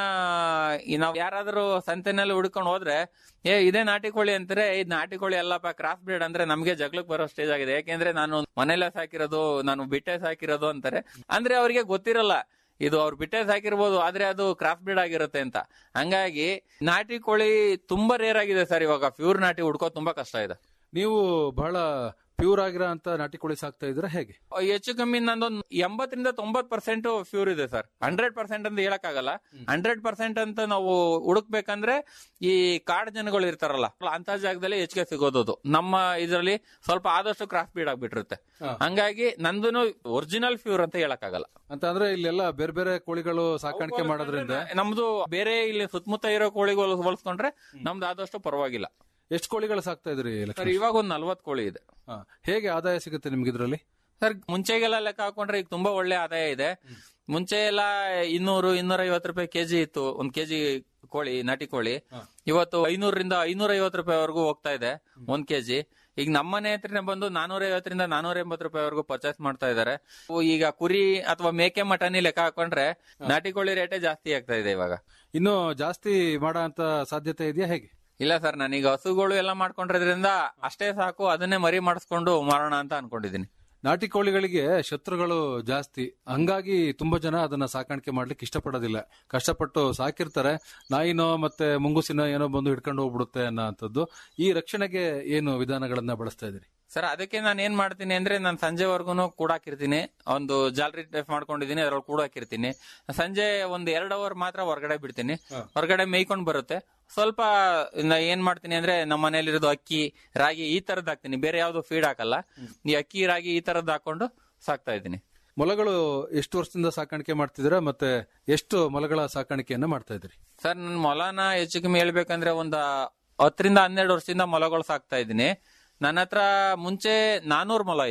ಈ ನಾವು ಯಾರಾದ್ರೂ ಸಂತೆನಲ್ಲಿ ಹುಡ್ಕೊಂಡು ಹೋದ್ರೆ ಏ ಇದೇ ನಾಟಿ ಕೋಳಿ ಅಂತಾರೆ ಈ ನಾಟಿ ಕೋಳಿ ಅಲ್ಲಪ್ಪ ಕ್ರಾಸ್ ಬ್ರೀಡ್ ಅಂದ್ರೆ ನಮ್ಗೆ ಜಗ್ಲಕ್ ಬರೋ ಸ್ಟೇಜ್ ಆಗಿದೆ ಯಾಕೆಂದ್ರೆ ನಾನು ಮನೆಯಲ್ಲೇ ಸಾಕಿರೋದು ನಾನು ಬಿಟ್ಟೆ ಸಾಕಿರೋದು ಅಂತಾರೆ ಅಂದ್ರೆ ಅವರಿಗೆ ಗೊತ್ತಿರಲ್ಲ ಇದು ಅವ್ರು ಬಿಟ್ಟೆ ಸಾಕಿರ್ಬೋದು ಆದ್ರೆ ಅದು ಕ್ರಾಫ್ಟ್ ಬ್ರೀಡ್ ಆಗಿರುತ್ತೆ ಅಂತ ಹಂಗಾಗಿ ನಾಟಿ ಕೋಳಿ ತುಂಬಾ ರೇರ್ ಆಗಿದೆ ಸರ್ ಇವಾಗ ಪ್ಯೂರ್ ನಾಟಿ ಹುಡ್ಕೋ ತುಂಬಾ ಕಷ್ಟ ಇದೆ ನೀವು ಬಹಳ ಪ್ಯೂರ್ ಆಗಿರೋ ಅಂತ ನಾಟಿ ಕೋಳಿ ಸಾಕ್ತಾ ಇದ್ದೀರಾ ಹೇಗೆ ಹೆಚ್ಚು ಕಮ್ಮಿ ನಂದೊಂದು ಎಂಬತ್ತರಿಂದ ತೊಂಬತ್ ಪರ್ಸೆಂಟ್ ಪ್ಯೂರ್ ಇದೆ ಸರ್ ಹಂಡ್ರೆಡ್ ಪರ್ಸೆಂಟ್ ಅಂತ ಹೇಳಕ್ಕಾಗಲ್ಲ ಹಂಡ್ರೆಡ್ ಪರ್ಸೆಂಟ್ ಅಂತ ನಾವು ಹುಡುಕ್ಬೇಕಂದ್ರೆ ಈ ಕಾಡ್ ಜನಗಳು ಇರ್ತಾರಲ್ಲ ಅಂತ ಜಾಗದಲ್ಲಿ ಹೆಚ್ಚಿಗೆ ಸಿಗೋದು ಅದು. ನಮ್ಮ ಇದರಲ್ಲಿ ಸ್ವಲ್ಪ ಆದಷ್ಟು ಕ್ರಾಫ್ಟ್ ಬೀಡ್ ಆಗ್ಬಿಟ್ಟಿರುತ್ತೆ ಹಂಗಾಗಿ ನಂದು ಒರಿಜಿನಲ್ ಪ್ಯೂರ್ ಅಂತ ಹೇಳಕ್ಕಾಗಲ್ಲ ಅಂತ ಅಂದ್ರೆ ಇಲ್ಲೆಲ್ಲ ಬೇರೆ ಬೇರೆ ಕೋಳಿಗಳು ಸಾಕಾಣಿಕೆ ಮಾಡೋದ್ರಿಂದ ನಮ್ದು ಬೇರೆ ಇಲ್ಲಿ ಸುತ್ತಮುತ್ತ ಇರೋ ಕೋಳಿಗಳು ಹೋಲಿಸ್ಕೊಂಡ್ರೆ ನಮ್ದು ಆದಷ್ಟು ಪರವಾಗಿಲ್ಲ ಎಷ್ಟು ಕೋಳಿಗಳು ಸಾಕ್ತಾ ಇದ್ರಿ ಸರ್ ಲಕ್ಷ್ಮೀಶ್ ಇವಾಗ ಒಂದ್ ನಲ್ವತ್ ಕೋಳಿ ಇದೆ ಹಾ. ಹೇಗೆ ಆದಾಯ ಸಿಗುತ್ತೆ ನಿಮ್ಗೆ ಇದ್ರಲ್ಲಿ ಸರ್ ಮುಂಚೆಗೆಲ್ಲ ಲೆಕ್ಕ ಹಾಕೊಂಡ್ರೆ ಈಗ ತುಂಬಾ ಒಳ್ಳೆ ಆದಾಯ ಇದೆ ಮುಂಚೆ ಎಲ್ಲ ಇನ್ನೂರು ಇನ್ನೂರ ಐವತ್ತು ರೂಪಾಯಿ ಕೆಜಿ ಇತ್ತು ಒಂದ್ ಕೆಜಿ ಕೋಳಿ ನಾಟಿ ಕೋಳಿ ಇವತ್ತು ಐನೂರರಿಂದ ಐನೂರ ಐವತ್ತು ರೂಪಾಯಿವರೆಗೂ ಹೋಗ್ತಾ ಇದೆ ಒಂದ್ ಕೆಜಿ ಈಗ ನಮ್ಮನೆ ಹತ್ರನೇ ಬಂದು ನಾನೂರ ಐವತ್ತರಿಂದ ನಾನೂರ ಎಂಬತ್ತು ರೂಪಾಯಿವರೆಗೂ ಪರ್ಚೇಸ್ ಮಾಡ್ತಾ ಇದಾರೆ ಈಗ ಕುರಿ ಅಥವಾ ಮೇಕೆ ಮಟನಿ ಲೆಕ್ಕ ಹಾಕೊಂಡ್ರೆ ನಾಟಿ ಕೋಳಿ ರೇಟೇ ಜಾಸ್ತಿ ಆಗ್ತಾ ಇದೆ ಇವಾಗ ಇನ್ನು ಜಾಸ್ತಿ ಮಾಡೋ ಅಂತ ಸಾಧ್ಯತೆ ಇದೆಯಾ ಹೇಗೆ ಇಲ್ಲ ಸರ್ ನಾನೀಗ ಹಸುಗಳು ಎಲ್ಲ ಮಾಡ್ಕೊಂಡಿದ್ರಿಂದ ಅಷ್ಟೇ ಸಾಕು ಅದನ್ನೇ ಮರಿ ಮಾಡಿಸ್ಕೊಂಡು ಮಾರೋಣ ಅಂತ ಅನ್ಕೊಂಡಿದೀನಿ ನಾಟಿ ಕೋಳಿಗಳಿಗೆ ಶತ್ರುಗಳು ಜಾಸ್ತಿ ಹಂಗಾಗಿ ತುಂಬಾ ಜನ ಅದನ್ನ ಸಾಕಾಣಿಕೆ ಮಾಡ್ಲಿಕ್ಕೆ ಇಷ್ಟಪಡೋದಿಲ್ಲ ಕಷ್ಟಪಟ್ಟು ಸಾಕಿರ್ತಾರೆ ನಾಯಿನೋ ಮತ್ತೆ ಮುಂಗುಸಿನೋ ಏನೋ ಬಂದು ಹಿಡ್ಕೊಂಡು ಹೋಗ್ಬಿಡುತ್ತೆ ಅನ್ನೋ ಅಂಥದ್ದು ಈ ರಕ್ಷಣೆಗೆ ಏನು ವಿಧಾನಗಳನ್ನ ಬಳಸ್ತಾ ಇದ್ದೀರಿ ಸರ್ ಅದಕ್ಕೆ ನಾನು ಏನ್ ಮಾಡ್ತೀನಿ ಅಂದ್ರೆ ನಾನು ಸಂಜೆವರೆಗೂ ಕೂಡಾಕಿರ್ತೀನಿ ಒಂದು ಜಾಲರಿ ಟೈಪ್ ಮಾಡ್ಕೊಂಡಿದ್ದೀನಿ ಅದ್ರಲ್ಲಿ ಕೂಡಾಕಿರ್ತೀನಿ ಸಂಜೆ ಒಂದ್ ಎರಡ್ ಅವರ್ ಮಾತ್ರ ಹೊರಗಡೆ ಬಿಡ್ತೀನಿ ಹೊರಗಡೆ ಮೇಯ್ಕೊಂಡ್ ಬರುತ್ತೆ ಸ್ವಲ್ಪ ನಾ ಏನ್ ಮಾಡ್ತೀನಿ ಅಂದ್ರೆ ನಮ್ಮ ಮನೇಲಿರೋದು ಅಕ್ಕಿ ರಾಗಿ ಈ ತರದ್ ಹಾಕ್ತೀನಿ ಬೇರೆ ಯಾವ್ದು ಫೀಡ್ ಹಾಕಲ್ಲ ಈ ಅಕ್ಕಿ ರಾಗಿ ಈ ತರದ್ ಹಾಕೊಂಡು ಸಾಕ್ತಾ ಇದ್ದೀನಿ ಮೊಲಗಳು ಎಷ್ಟು ವರ್ಷದಿಂದ ಸಾಕಾಣಿಕೆ ಮಾಡ್ತಿದ್ದೀರಾ ಮತ್ತೆ ಎಷ್ಟು ಮೊಲಗಳ ಸಾಕಾಣಿಕೆಯನ್ನ ಮಾಡ್ತಾ ಇದ್ದೀರಿ ಸರ್ ನನ್ನ ಮೊಲನ ಹೆಚ್ಚು ಕಮ್ಮಿ ಹೇಳ್ಬೇಕಂದ್ರೆ ಒಂದ್ ಹತ್ತರಿಂದ ಹನ್ನೆರಡು ವರ್ಷದಿಂದ ಮೊಲಗಳು ಸಾಕ್ತಾ ಇದ್ದೀನಿ ನನ್ನ ಹತ್ರ ಮುಂಚೆ ನಾನೂರು ಮೊಲ ಇತ್ತು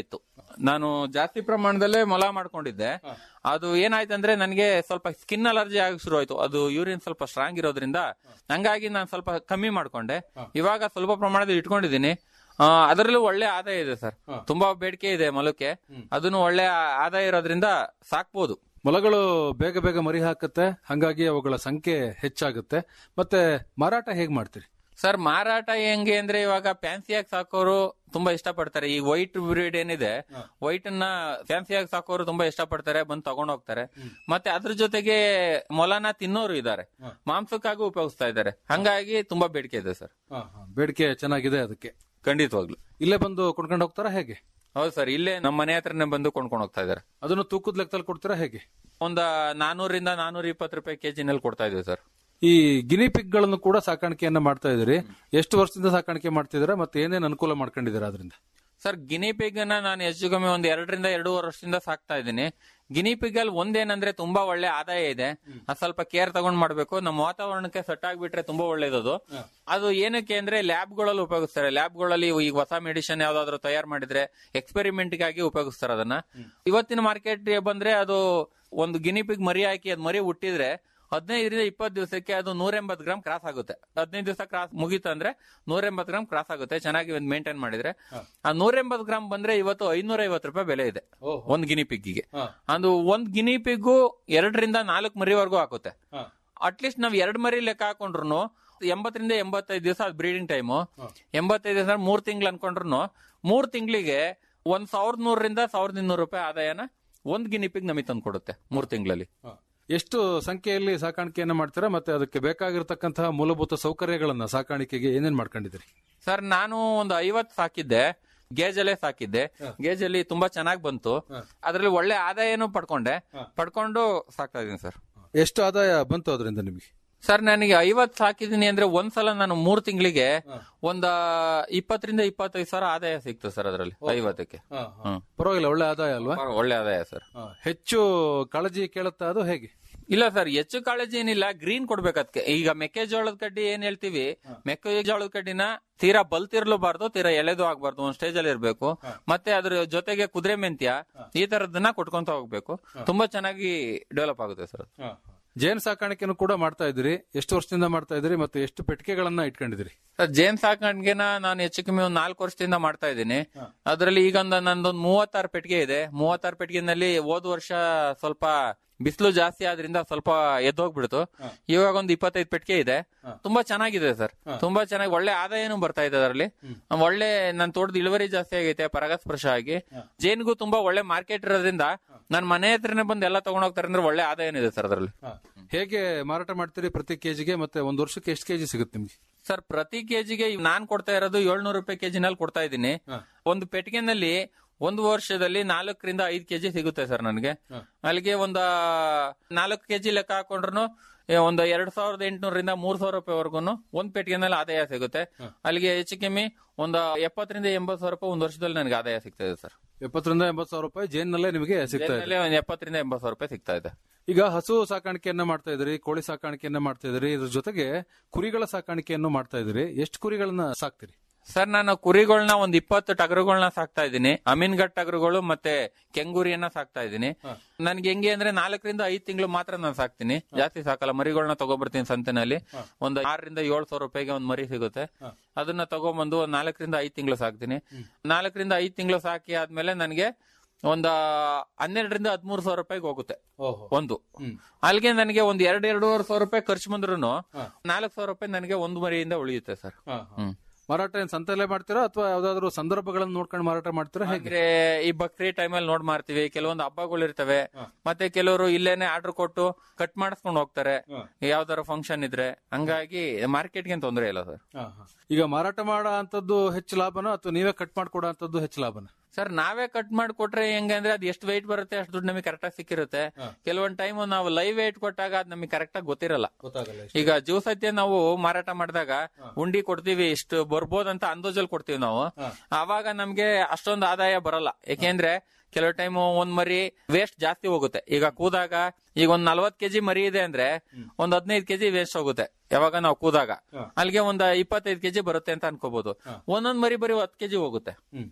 ನಾನು ಜಾಸ್ತಿ ಪ್ರಮಾಣದಲ್ಲೇ ಮೊಲ ಮಾಡ್ಕೊಂಡಿದ್ದೆ ಅದು ಏನಾಯ್ತಂದ್ರೆ ನನಗೆ ಸ್ವಲ್ಪ ಸ್ಕಿನ್ ಅಲರ್ಜಿ ಆಗಿ ಶುರು ಆಯ್ತು ಅದು ಯೂರಿನ್ ಸ್ವಲ್ಪ ಸ್ಟ್ರಾಂಗ್ ಇರೋದ್ರಿಂದ ಹಂಗಾಗಿ ನಾನು ಸ್ವಲ್ಪ ಕಮ್ಮಿ ಮಾಡ್ಕೊಂಡೆ ಇವಾಗ ಸ್ವಲ್ಪ ಪ್ರಮಾಣದಲ್ಲಿ ಇಟ್ಕೊಂಡಿದ್ದೀನಿ ಆ, ಅದರಲ್ಲೂ ಒಳ್ಳೆ ಆದಾಯ ಇದೆ ಸರ್ ತುಂಬಾ ಬೇಡಿಕೆ ಇದೆ ಮೊಲಕ್ಕೆ ಅದನ್ನು ಒಳ್ಳೆ ಆ- ಆದಾಯ ಇರೋದ್ರಿಂದ ಸಾಕ್ಬೋದು ಮೊಲಗಳು ಬೇಗ ಬೇಗ ಮರಿ ಹಾಕುತ್ತೆ ಹಂಗಾಗಿ ಅವುಗಳ ಸಂಖ್ಯೆ ಹೆಚ್ಚಾಗುತ್ತೆ ಮತ್ತೆ ಮಾರಾಟ ಹೇಗ್ ಮಾಡ್ತೀರಿ ಸರ್ ಮಾರಾಟ ಹೆಂಗೆ ಅಂದ್ರೆ ಇವಾಗ ಫ್ಯಾನ್ಸಿಯಾಗಿ ಸಾಕೋರು ತುಂಬಾ ಇಷ್ಟಪಡ್ತಾರೆ ಈ ವೈಟ್ ಬ್ರೀಡ್ ಏನಿದೆ ವೈಟ್ ಅನ್ನ ಫ್ಯಾನ್ಸಿಯಾಗಿ ಸಾಕೋರು ತುಂಬಾ ಇಷ್ಟಪಡ್ತಾರೆ ಬಂದು ತಗೊಂಡ್ ಹೋಗ್ತಾರೆ ಮತ್ತೆ ಅದ್ರ ಜೊತೆಗೆ ಮೊಲನ ತಿನ್ನೋರು ಇದ್ದಾರೆ ಮಾಂಸಕ್ಕಾಗಿ ಉಪಯೋಗಿಸ್ತಾ ಇದ್ದಾರೆ ಹಂಗಾಗಿ ತುಂಬಾ ಬೇಡಿಕೆ ಇದೆ ಸರ್ ಬೇಡಿಕೆ ಚೆನ್ನಾಗಿದೆ ಅದಕ್ಕೆ ಖಂಡಿತವಾಗ್ಲು ಇಲ್ಲೇ ಬಂದು ಕೊಂಡ್ಕೊಂಡು ಹೋಗ್ತಾರಾ ಹೇಗೆ ಹೌದು ಸರ್ ಇಲ್ಲೇ ನಮ್ಮ ಮನೆ ಹತ್ರನೇ ಬಂದು ಕೊಂಡ್ಕೊಂಡು ಹೋಗ್ತಾ ಇದ್ದಾರೆ ಅದನ್ನು ತೂಕದ ಲೆಕ್ಕದಲ್ಲಿ ಕೊಡ್ತೀರಾ ಹೇಗೆ ಒಂದ ನಾನೂರಿಂದ ನಾನೂರ ಇಪ್ಪತ್ತು ರೂಪಾಯಿ ಕೆಜಿನಲ್ಲಿ ಕೊಡ್ತಾ ಇದೀವಿ ಸರ್ ಈ ಗಿನಿ ಪಿಗ್ ಗಳನ್ನು ಕೂಡ ಸಾಕಾಣಿಕೆಯನ್ನ ಮಾಡ್ತಾ ಇದ್ದೀರಿ ಎಷ್ಟು ವರ್ಷದಿಂದ ಸಾಕಾಣಿಕೆ ಮಾಡ್ತಿದ್ದೀರಾ ಮತ್ತೆ ಏನೇನು ಅನುಕೂಲ ಮಾಡ್ಕೊಂಡಿದ್ದೀರಾ ಅದರಿಂದ ಸರ್ ಗಿನಿ ಪಿಗ್ ಅನ್ನ ನಾನು ಹೆಚ್ಚು ಕಮ್ಮಿ ಒಂದ್ ಎರಡರಿಂದ ಎರಡೂವರೆ ವರ್ಷದಿಂದ ಸಾಕ್ತಾ ಇದ್ದೀನಿ ಗಿನಿ ಪಿಗ್ ಅಲ್ಲಿ ಒಂದೇನಂದ್ರೆ ತುಂಬಾ ಒಳ್ಳೆ ಆದಾಯ ಇದೆ ಅದ್ ಸ್ವಲ್ಪ ಕೇರ್ ತಗೊಂಡ್ ಮಾಡ್ಬೇಕು ನಮ್ಮ ವಾತಾವರಣಕ್ಕೆ ಸೆಟ್ ಆಗ್ಬಿಟ್ರೆ ತುಂಬಾ ಒಳ್ಳೇದದು ಅದು ಏನಕ್ಕೆ ಅಂದ್ರೆ ಲ್ಯಾಬ್ ಗಳಲ್ಲಿ ಉಪಯೋಗಿಸ್ತಾರೆ ಲ್ಯಾಬ್ ಗಳಲ್ಲಿ ಈಗ ಹೊಸ ಮೆಡಿಸಿನ್ ಯಾವ್ದಾದ್ರು ತಯಾರು ಮಾಡಿದ್ರೆ ಎಕ್ಸ್ಪೆರಿಮೆಂಟ್ ಗಾಗಿ ಉಪಯೋಗಿಸ್ತಾರೆ ಅದನ್ನ ಇವತ್ತಿನ ಮಾರ್ಕೆಟ್ ಬಂದ್ರೆ ಅದು ಒಂದು ಗಿನಿ ಪಿಗ್ ಮರಿ ಹಾಕಿ ಅದ್ ಮರಿ ಹುಟ್ಟಿದ್ರೆ ಹದಿನೈದರಿಂದ ಇಪ್ಪತ್ತು ದಿವಸಕ್ಕೆ ಅದು ನೂರ ಎಂಬತ್ತು ಗ್ರಾಮ್ ಕ್ರಾಸ್ ಆಗುತ್ತೆ ಹದಿನೈದು ದಿವಸ ಕ್ರಾಸ್ ಮುಗೀತು ಅಂದ್ರೆ ನೂರ ಎಂಬತ್ತು ಗ್ರಾಮ್ ಕ್ರಾಸ್ ಆಗುತ್ತೆ ಚೆನ್ನಾಗಿ ಒಂದು ಮೇಂಟೈನ್ ಮಾಡಿದ್ರೆ ಆ ನೂರ ಎಂಬತ್ತು ಗ್ರಾಮ್ ಬಂದ್ರೆ ಇವತ್ತು ಐನೂರ ಐವತ್ತು ರೂಪಾಯಿ ಬೆಲೆ ಇದೆ ಒಂದ್ ಗಿನಿ ಪಿಗ್ಗಿಗೆ ಅದು ಒಂದ್ ಗಿನಿ ಪಿಗ್ಗು ಎರಡರಿಂದ ನಾಲ್ಕು ಮರಿವರೆಗೂ ಹಾಕುತ್ತೆ ಅಟ್ಲೀಸ್ಟ್ ನಾವ್ ಎರಡ್ ಮರಿ ಲೆಕ್ಕ ಹಾಕೊಂಡ್ರು ಎಂಬತ್ತರಿಂದ ಎಂಬತ್ತೈದು ದಿವಸ ಬ್ರೀಡಿಂಗ್ ಟೈಮು ಎಂಬತ್ತೈದು ದಿವಸ ಮೂರ್ ತಿಂಗಳು ಅನ್ಕೊಂಡ್ರು ಮೂರ್ ತಿಂಗಳಿಗೆ ಒಂದ್ ಸಾವಿರದ ನೂರರಿಂದ ಸಾವಿರದ ಇನ್ನೂರು ರೂಪಾಯಿ ಆದಾಯನ ಒಂದ್ ಗಿನಿಪಿಗ್ ನಮಗೆ ತಂದು ಕೊಡುತ್ತೆ ಮೂರ್ ತಿಂಗಳಲ್ಲಿ ಎಷ್ಟು ಸಂಖ್ಯೆಯಲ್ಲಿ ಸಾಕಾಣಿಕೆಯನ್ನ ಮಾಡ್ತೀರಾ ಮತ್ತೆ ಅದಕ್ಕೆ ಬೇಕಾಗಿರತಕ್ಕಂತಹ ಮೂಲಭೂತ ಸೌಕರ್ಯಗಳನ್ನ ಸಾಕಾಣಿಕೆಗೆ ಏನೇನ್ ಮಾಡ್ಕೊಂಡಿದ್ದೀರಿ ಸರ್ ನಾನು ಒಂದು ಐವತ್ ಸಾಕಿದ್ದೆ ಗೇಜಲ್ಲೇ ಸಾಕಿದ್ದೆ ಗೇಜಲ್ಲಿ ತುಂಬಾ ಚೆನ್ನಾಗಿ ಬಂತು ಅದ್ರಲ್ಲಿ ಒಳ್ಳೆ ಆದಾಯನೂ ಪಡ್ಕೊಂಡೆ ಪಡ್ಕೊಂಡು ಸಾಕ್ತಾ ಇದೀನಿ ಸರ್ ಎಷ್ಟು ಆದಾಯ ಬಂತು ಅದರಿಂದ ನಿಮಗೆ ಸರ್ ನನಗೆ ಐವತ್ ಸಾಕಿದೀನಿ ಅಂದ್ರೆ ಒಂದ್ಸಲ ನಾನು ಮೂರ್ ತಿಂಗಳಿಗೆ ಒಂದ ಇಪ್ಪತ್ತರಿಂದ ಇಪ್ಪತ್ತೈದು ಸಾವಿರ ಆದಾಯ ಸಿಕ್ತು ಸರ್ ಅದರಲ್ಲಿ ಐವತ್ತಕ್ಕೆ ಹ್ಮ್. ಪರವಾಗಿಲ್ಲ ಒಳ್ಳೆ ಆದಾಯ ಅಲ್ವಾ ಒಳ್ಳೆ ಆದಾಯ ಸರ್ ಹಾ. ಹೆಚ್ಚು ಕಾಳಜಿ ಕೇಳುತ್ತಾ ಅದು ಹೇಗೆ ಇಲ್ಲ ಸರ್ ಹೆಚ್ಚು ಕಾಳಜಿ ಏನಿಲ್ಲ ಗ್ರೀನ್ ಕೊಡ್ಬೇಕು ಅದಕ್ಕೆ ಈಗ ಮೆಕ್ಕೆಜೋಳದ ಕಡ್ಡಿ ಏನ್ ಹೇಳ್ತೀವಿ ಮೆಕ್ಕೆಜೋಳದ ಕಡ್ಡಿನ ತೀರಾ ಬಲ್ತಿರ್ಲಬಾರ್ದು ತೀರಾ ಎಳೆದು ಆಗ್ಬಾರ್ದು ಒಂದ್ ಸ್ಟೇಜ್ ಅಲ್ಲಿ ಇರ್ಬೇಕು ಮತ್ತೆ ಅದ್ರ ಜೊತೆಗೆ ಕುದುರೆ ಮೆಂತ್ಯ ಈ ತರದನ್ನ ಕೊಟ್ಕೊಂತ ಹೋಗ್ಬೇಕು ತುಂಬಾ ಚೆನ್ನಾಗಿ ಡೆವಲಪ್ ಆಗುತ್ತೆ ಸರ್ ಅದು. ಜೇನು ಸಾಕಾಣಿಕೆಯನ್ನು ಕೂಡ ಮಾಡ್ತಾ ಇದ್ದೀರಿ ಎಷ್ಟು ವರ್ಷದಿಂದ ಮಾಡ್ತಾ ಇದ್ದೀರಿ ಮತ್ತೆ ಎಷ್ಟು ಪೆಟ್ಟಿಗೆಗಳನ್ನ ಇಟ್ಕೊಂಡಿದ್ದೀರಿ ಸರ್ ಜೇನ್ ಸಾಕಾಣಿಕೆನ ನಾನು ಹೆಚ್ಚು ಕಮ್ಮಿ ಒಂದ್ ನಾಲ್ಕು ವರ್ಷದಿಂದ ಮಾಡ್ತಾ ಇದ್ದೀನಿ ಅದ್ರಲ್ಲಿ ಈಗ ಒಂದು ನಂದೊಂದು ಮೂವತ್ತಾರು ಪೆಟ್ಟಿಗೆ ಇದೆ ಮೂವತ್ತಾರು ಪೆಟ್ಟಿಗೆನಲ್ಲಿ ಹೋದ ವರ್ಷ ಸ್ವಲ್ಪ ಬಿಸಿಲು ಜಾಸ್ತಿ ಆದ್ರಿಂದ ಸ್ವಲ್ಪ ಎದ್ದೋಗ್ಬಿಡ್ತು ಇವಾಗ ಒಂದು ಇಪ್ಪತ್ತೈದು ಪೆಟ್ಟಿಗೆ ಇದೆ ತುಂಬಾ ಚೆನ್ನಾಗಿದೆ ಸರ್ ತುಂಬಾ ಚೆನ್ನಾಗಿ ಒಳ್ಳೆ ಆದಾಯನೂ ಬರ್ತಾ ಇದೆ ಅದರಲ್ಲಿ ಒಳ್ಳೆ ನನ್ನ ತೋಟದ ಇಳುವರಿ ಜಾಸ್ತಿ ಆಗೈತೆ ಪರಾಗಸ್ಪರ್ಶ ಆಗಿ ಜೇನ್ಗೂ ತುಂಬಾ ಒಳ್ಳೆ ಮಾರ್ಕೆಟ್ ಇರೋದ್ರಿಂದ ನನ್ನ ಮನೆ ಹತ್ರನೇ ಬಂದು ಎಲ್ಲ ತಗೊಂಡೋಗ್ತಾರೆ ಅಂದ್ರೆ ಒಳ್ಳೆ ಆದಾಯನೂ ಇದೆ ಸರ್ ಅದರಲ್ಲಿ ಹೇಗೆ ಮಾರಾಟ ಮಾಡ್ತೀರಿ ಪ್ರತಿ ಕೆಜಿಗೆ ಮತ್ತೆ ಒಂದು ವರ್ಷಕ್ಕೆ ಎಷ್ಟು ಕೆಜಿ ಸಿಗುತ್ತೆ ನಿಮ್ಗೆ ಸರ್ ಪ್ರತಿ ಕೆಜಿಗೆ ನಾನ್ ಕೊಡ್ತಾ ಇರೋದು ಏಳ್ನೂರು ರೂಪಾಯಿ ಕೆಜಿನಲ್ಲಿ ಕೊಡ್ತಾ ಇದ್ದೀನಿ ಒಂದು ಪೆಟ್ಟಿಗೆನಲ್ಲಿ ಒಂದು ವರ್ಷದಲ್ಲಿ ನಾಲ್ಕರಿಂದ ಐದು ಕೆಜಿ ಸಿಗುತ್ತೆ ಸರ್ ನನಗೆ ಅಲ್ಲಿಗೆ ಒಂದ ನಾಲ್ಕು ಕೆಜಿ ಲೆಕ್ಕ ಹಾಕೊಂಡ್ರು ಒಂದು ಎರಡ್ ಸಾವಿರದ ಎಂಟುನೂರಿಂದ ಮೂರ್ ಸಾವಿರ ರೂಪಾಯಿವರೆಗೂ ಒಂದ್ ಪೆಟ್ಟಿಗೆನಲ್ಲಿ ಆದಾಯ ಸಿಗುತ್ತೆ ಅಲ್ಲಿಗೆ ಹೆಚ್ಚು ಕಮ್ಮಿ ಒಂದು ಎಪ್ಪತ್ತರಿಂದ ಎಂಬತ್ತು ಸಾವಿರ ರೂಪಾಯಿ ಒಂದು ವರ್ಷದಲ್ಲಿ ನನಗೆ ಆದಾಯ ಸಿಗ್ತಾ ಇದೆ ಸರ್ ಎಪ್ಪತ್ತರಿಂದ ಎಂಬತ್ತು ಸಾವಿರ ರೂಪಾಯಿ ಜೇನ್ನಲ್ಲೇ ನಿಮಗೆ ಸಿಗ್ತಾ ಇದೆ ಒಂದು ಎಪ್ಪತ್ತರಿಂದ ಎಂಬತ್ತು ಸಾವಿರ ರೂಪಾಯಿ ಸಿಗ್ತಾ ಇದೆ ಈಗ ಹಸು ಸಾಕಾಣಿಕೆಯನ್ನ ಮಾಡ್ತಾ ಇದ್ರಿ ಕೋಳಿ ಸಾಕಾಣಿಕೆಯನ್ನ ಮಾಡ್ತಾ ಇದ್ರಿ ಇದ್ರ ಜೊತೆಗೆ ಕುರಿಗಳ ಸಾಕಾಣಿಕೆಯನ್ನು ಮಾಡ್ತಾ ಇದ್ರಿ ಎಷ್ಟು ಕುರಿಗಳನ್ನ ಸಾಕ್ತಿರಿ ಸರ್ ನಾನು ಕುರಿಗಳನ್ನ ಒಂದ್ ಇಪ್ಪತ್ತು ಟಗರುಗಳನ್ನ ಸಾಕ್ತಾ ಇದ್ದೀನಿ ಅಮೀನ್ಗಡ್ ಟಗರುಗಳು ಮತ್ತೆ ಕೆಂಗೂರಿಯನ್ನ ಸಾಕ್ತಾ ಇದ್ದೀನಿ ನನ್ಗೆ ಹೆಂಗೆ ಅಂದ್ರೆ ನಾಲ್ಕರಿಂದ ಐದ್ ತಿಂಗಳು ಮಾತ್ರ ನಾನು ಸಾಕ್ತೀನಿ ಜಾಸ್ತಿ ಸಾಕಲ್ಲ ಮರಿಗಳನ್ನ ತಗೊಬರ್ತೀನಿ ಸಂತೆನಲ್ಲಿ ಒಂದು ಆರರಿಂದ ಏಳು ಸಾವಿರ ರೂಪಾಯಿಗೆ ಒಂದ್ ಮರಿ ಸಿಗುತ್ತೆ ಅದನ್ನ ತಗೊಂಬಂದು ಒಂದ್ ನಾಲ್ಕರಿಂದ ಐದ್ ತಿಂಗಳು ಸಾಕ್ತೀನಿ ನಾಲ್ಕರಿಂದ ಐದ್ ತಿಂಗಳು ಸಾಕಿ ಆದ್ಮೇಲೆ ನನಗೆ ಒಂದ ಹನ್ನೆರಡರಿಂದ ಹದಿಮೂರು ಸಾವಿರ ರೂಪಾಯಿಗೆ ಹೋಗುತ್ತೆ ಒಂದು ಅಲ್ಲಿಗೆ ನನಗೆ ಒಂದ್ ಎರಡ್ ಎರಡೂವರೆ ಸಾವಿರ ರೂಪಾಯಿ ಖರ್ಚು ಬಂದ್ರು ನಾಲ್ಕು ಸಾವಿರ ರೂಪಾಯಿ ನನಗೆ ಒಂದು ಮರಿಯಿಂದ ಉಳಿಯುತ್ತೆ ಸರ್ ಹ್ಮ್ ಮಾರಾಟ ಏನ್ ಸಂತೆಯಲ್ಲೇ ಮಾಡ್ತೀರಾ ಅಥವಾ ಯಾವ್ದಾದ್ರು ಸಂದರ್ಭಗಳನ್ನು ನೋಡ್ಕೊಂಡು ಮಾರಾಟ ಮಾಡ್ತೀರಾ ಹೇಗೆ ಅಂದ್ರೆ ಈ ಬಕ್ರಿ ಟೈಮಲ್ಲಿ ನೋಡ್ ಮಾಡ್ತೀವಿ ಕೆಲವೊಂದು ಹಬ್ಬಗಳು ಇರ್ತವೆ ಮತ್ತೆ ಕೆಲವರು ಇಲ್ಲೇನೆ ಆರ್ಡರ್ ಕೊಟ್ಟು ಕಟ್ ಮಾಡಿಸ್ಕೊಂಡು ಹೋಗ್ತಾರೆ ಯಾವ್ದಾರ ಫಂಕ್ಷನ್ ಇದ್ರೆ ಹಂಗಾಗಿ ಮಾರ್ಕೆಟ್ಗೆ ತೊಂದರೆ ಇಲ್ಲ ಸರ್ ಈಗ ಮಾರಾಟ ಮಾಡೋ ಅಂತದ್ದು ಹೆಚ್ಚು ಲಾಭನ ಅಥವಾ ನೀವೇ ಕಟ್ ಮಾಡ್ಕೊಡೋ ಅಂತದ್ದು ಹೆಚ್ಚು ಲಾಭನ ಸರ್ ನಾವೇ ಕಟ್ ಮಾಡಿ ಕೊಟ್ರೆ ಹೆಂಗೆ ಅಂದ್ರೆ ಅದು ಎಷ್ಟು ವೆಯ್ಟ್ ಬರುತ್ತೆ ಅಷ್ಟು ದುಡ್ಡು ನಮಗೆ ಕರೆಕ್ಟ್ ಆಗಿ ಸಿಕ್ಕಿರುತ್ತೆ ಕೆಲವೊಂದ್ ಟೈಮ್ ನಾವು ಲೈವ್ ವೆಯ್ಟ್ ಕೊಟ್ಟಾಗ ಅದು ನಮಗೆ ಕರೆಕ್ಟ್ ಆಗಿ ಗೊತ್ತಿರಲ್ಲ ಗೊತ್ತಾಗಲ್ಲ ಈಗ ಜ್ಯೂಸ್ ಸತ್ಯ ನಾವು ಮಾರಾಟ ಮಾಡಿದಾಗ ಉಂಡಿ ಕೊಡ್ತೀವಿ ಇಷ್ಟು ಬರ್ಬೋದಂತ ಅಂದಾಜಲ್ಲಿ ಕೊಡ್ತೀವಿ ನಾವು ಆವಾಗ ನಮ್ಗೆ ಅಷ್ಟೊಂದು ಆದಾಯ ಬರಲ್ಲ ಯಾಕೆಂದ್ರೆ ಕೆಲವು ಟೈಮ್ ಒಂದ್ ಮರಿ ವೇಸ್ಟ್ ಜಾಸ್ತಿ ಹೋಗುತ್ತೆ ಈಗ ಕೂದಾಗ ಈಗ ಒಂದ್ ನಲ್ವತ್ ಕೆಜಿ ಮರಿ ಇದೆ ಅಂದ್ರೆ ಒಂದ್ ಹದಿನೈದು ಕೆಜಿ ವೇಸ್ಟ್ ಹೋಗುತ್ತೆ ಯಾವಾಗ ನಾವು ಕೂದಾಗ ಅಲ್ಲಿಗೆ ಒಂದ್ ಇಪ್ಪತ್ತೈದು ಕೆಜಿ ಬರುತ್ತೆ ಅಂತ ಅನ್ಕೋಬಹುದು ಒಂದೊಂದ್ ಮರಿ ಬರೀ ಹತ್ತು ಕೆಜಿ ಹೋಗುತ್ತೆ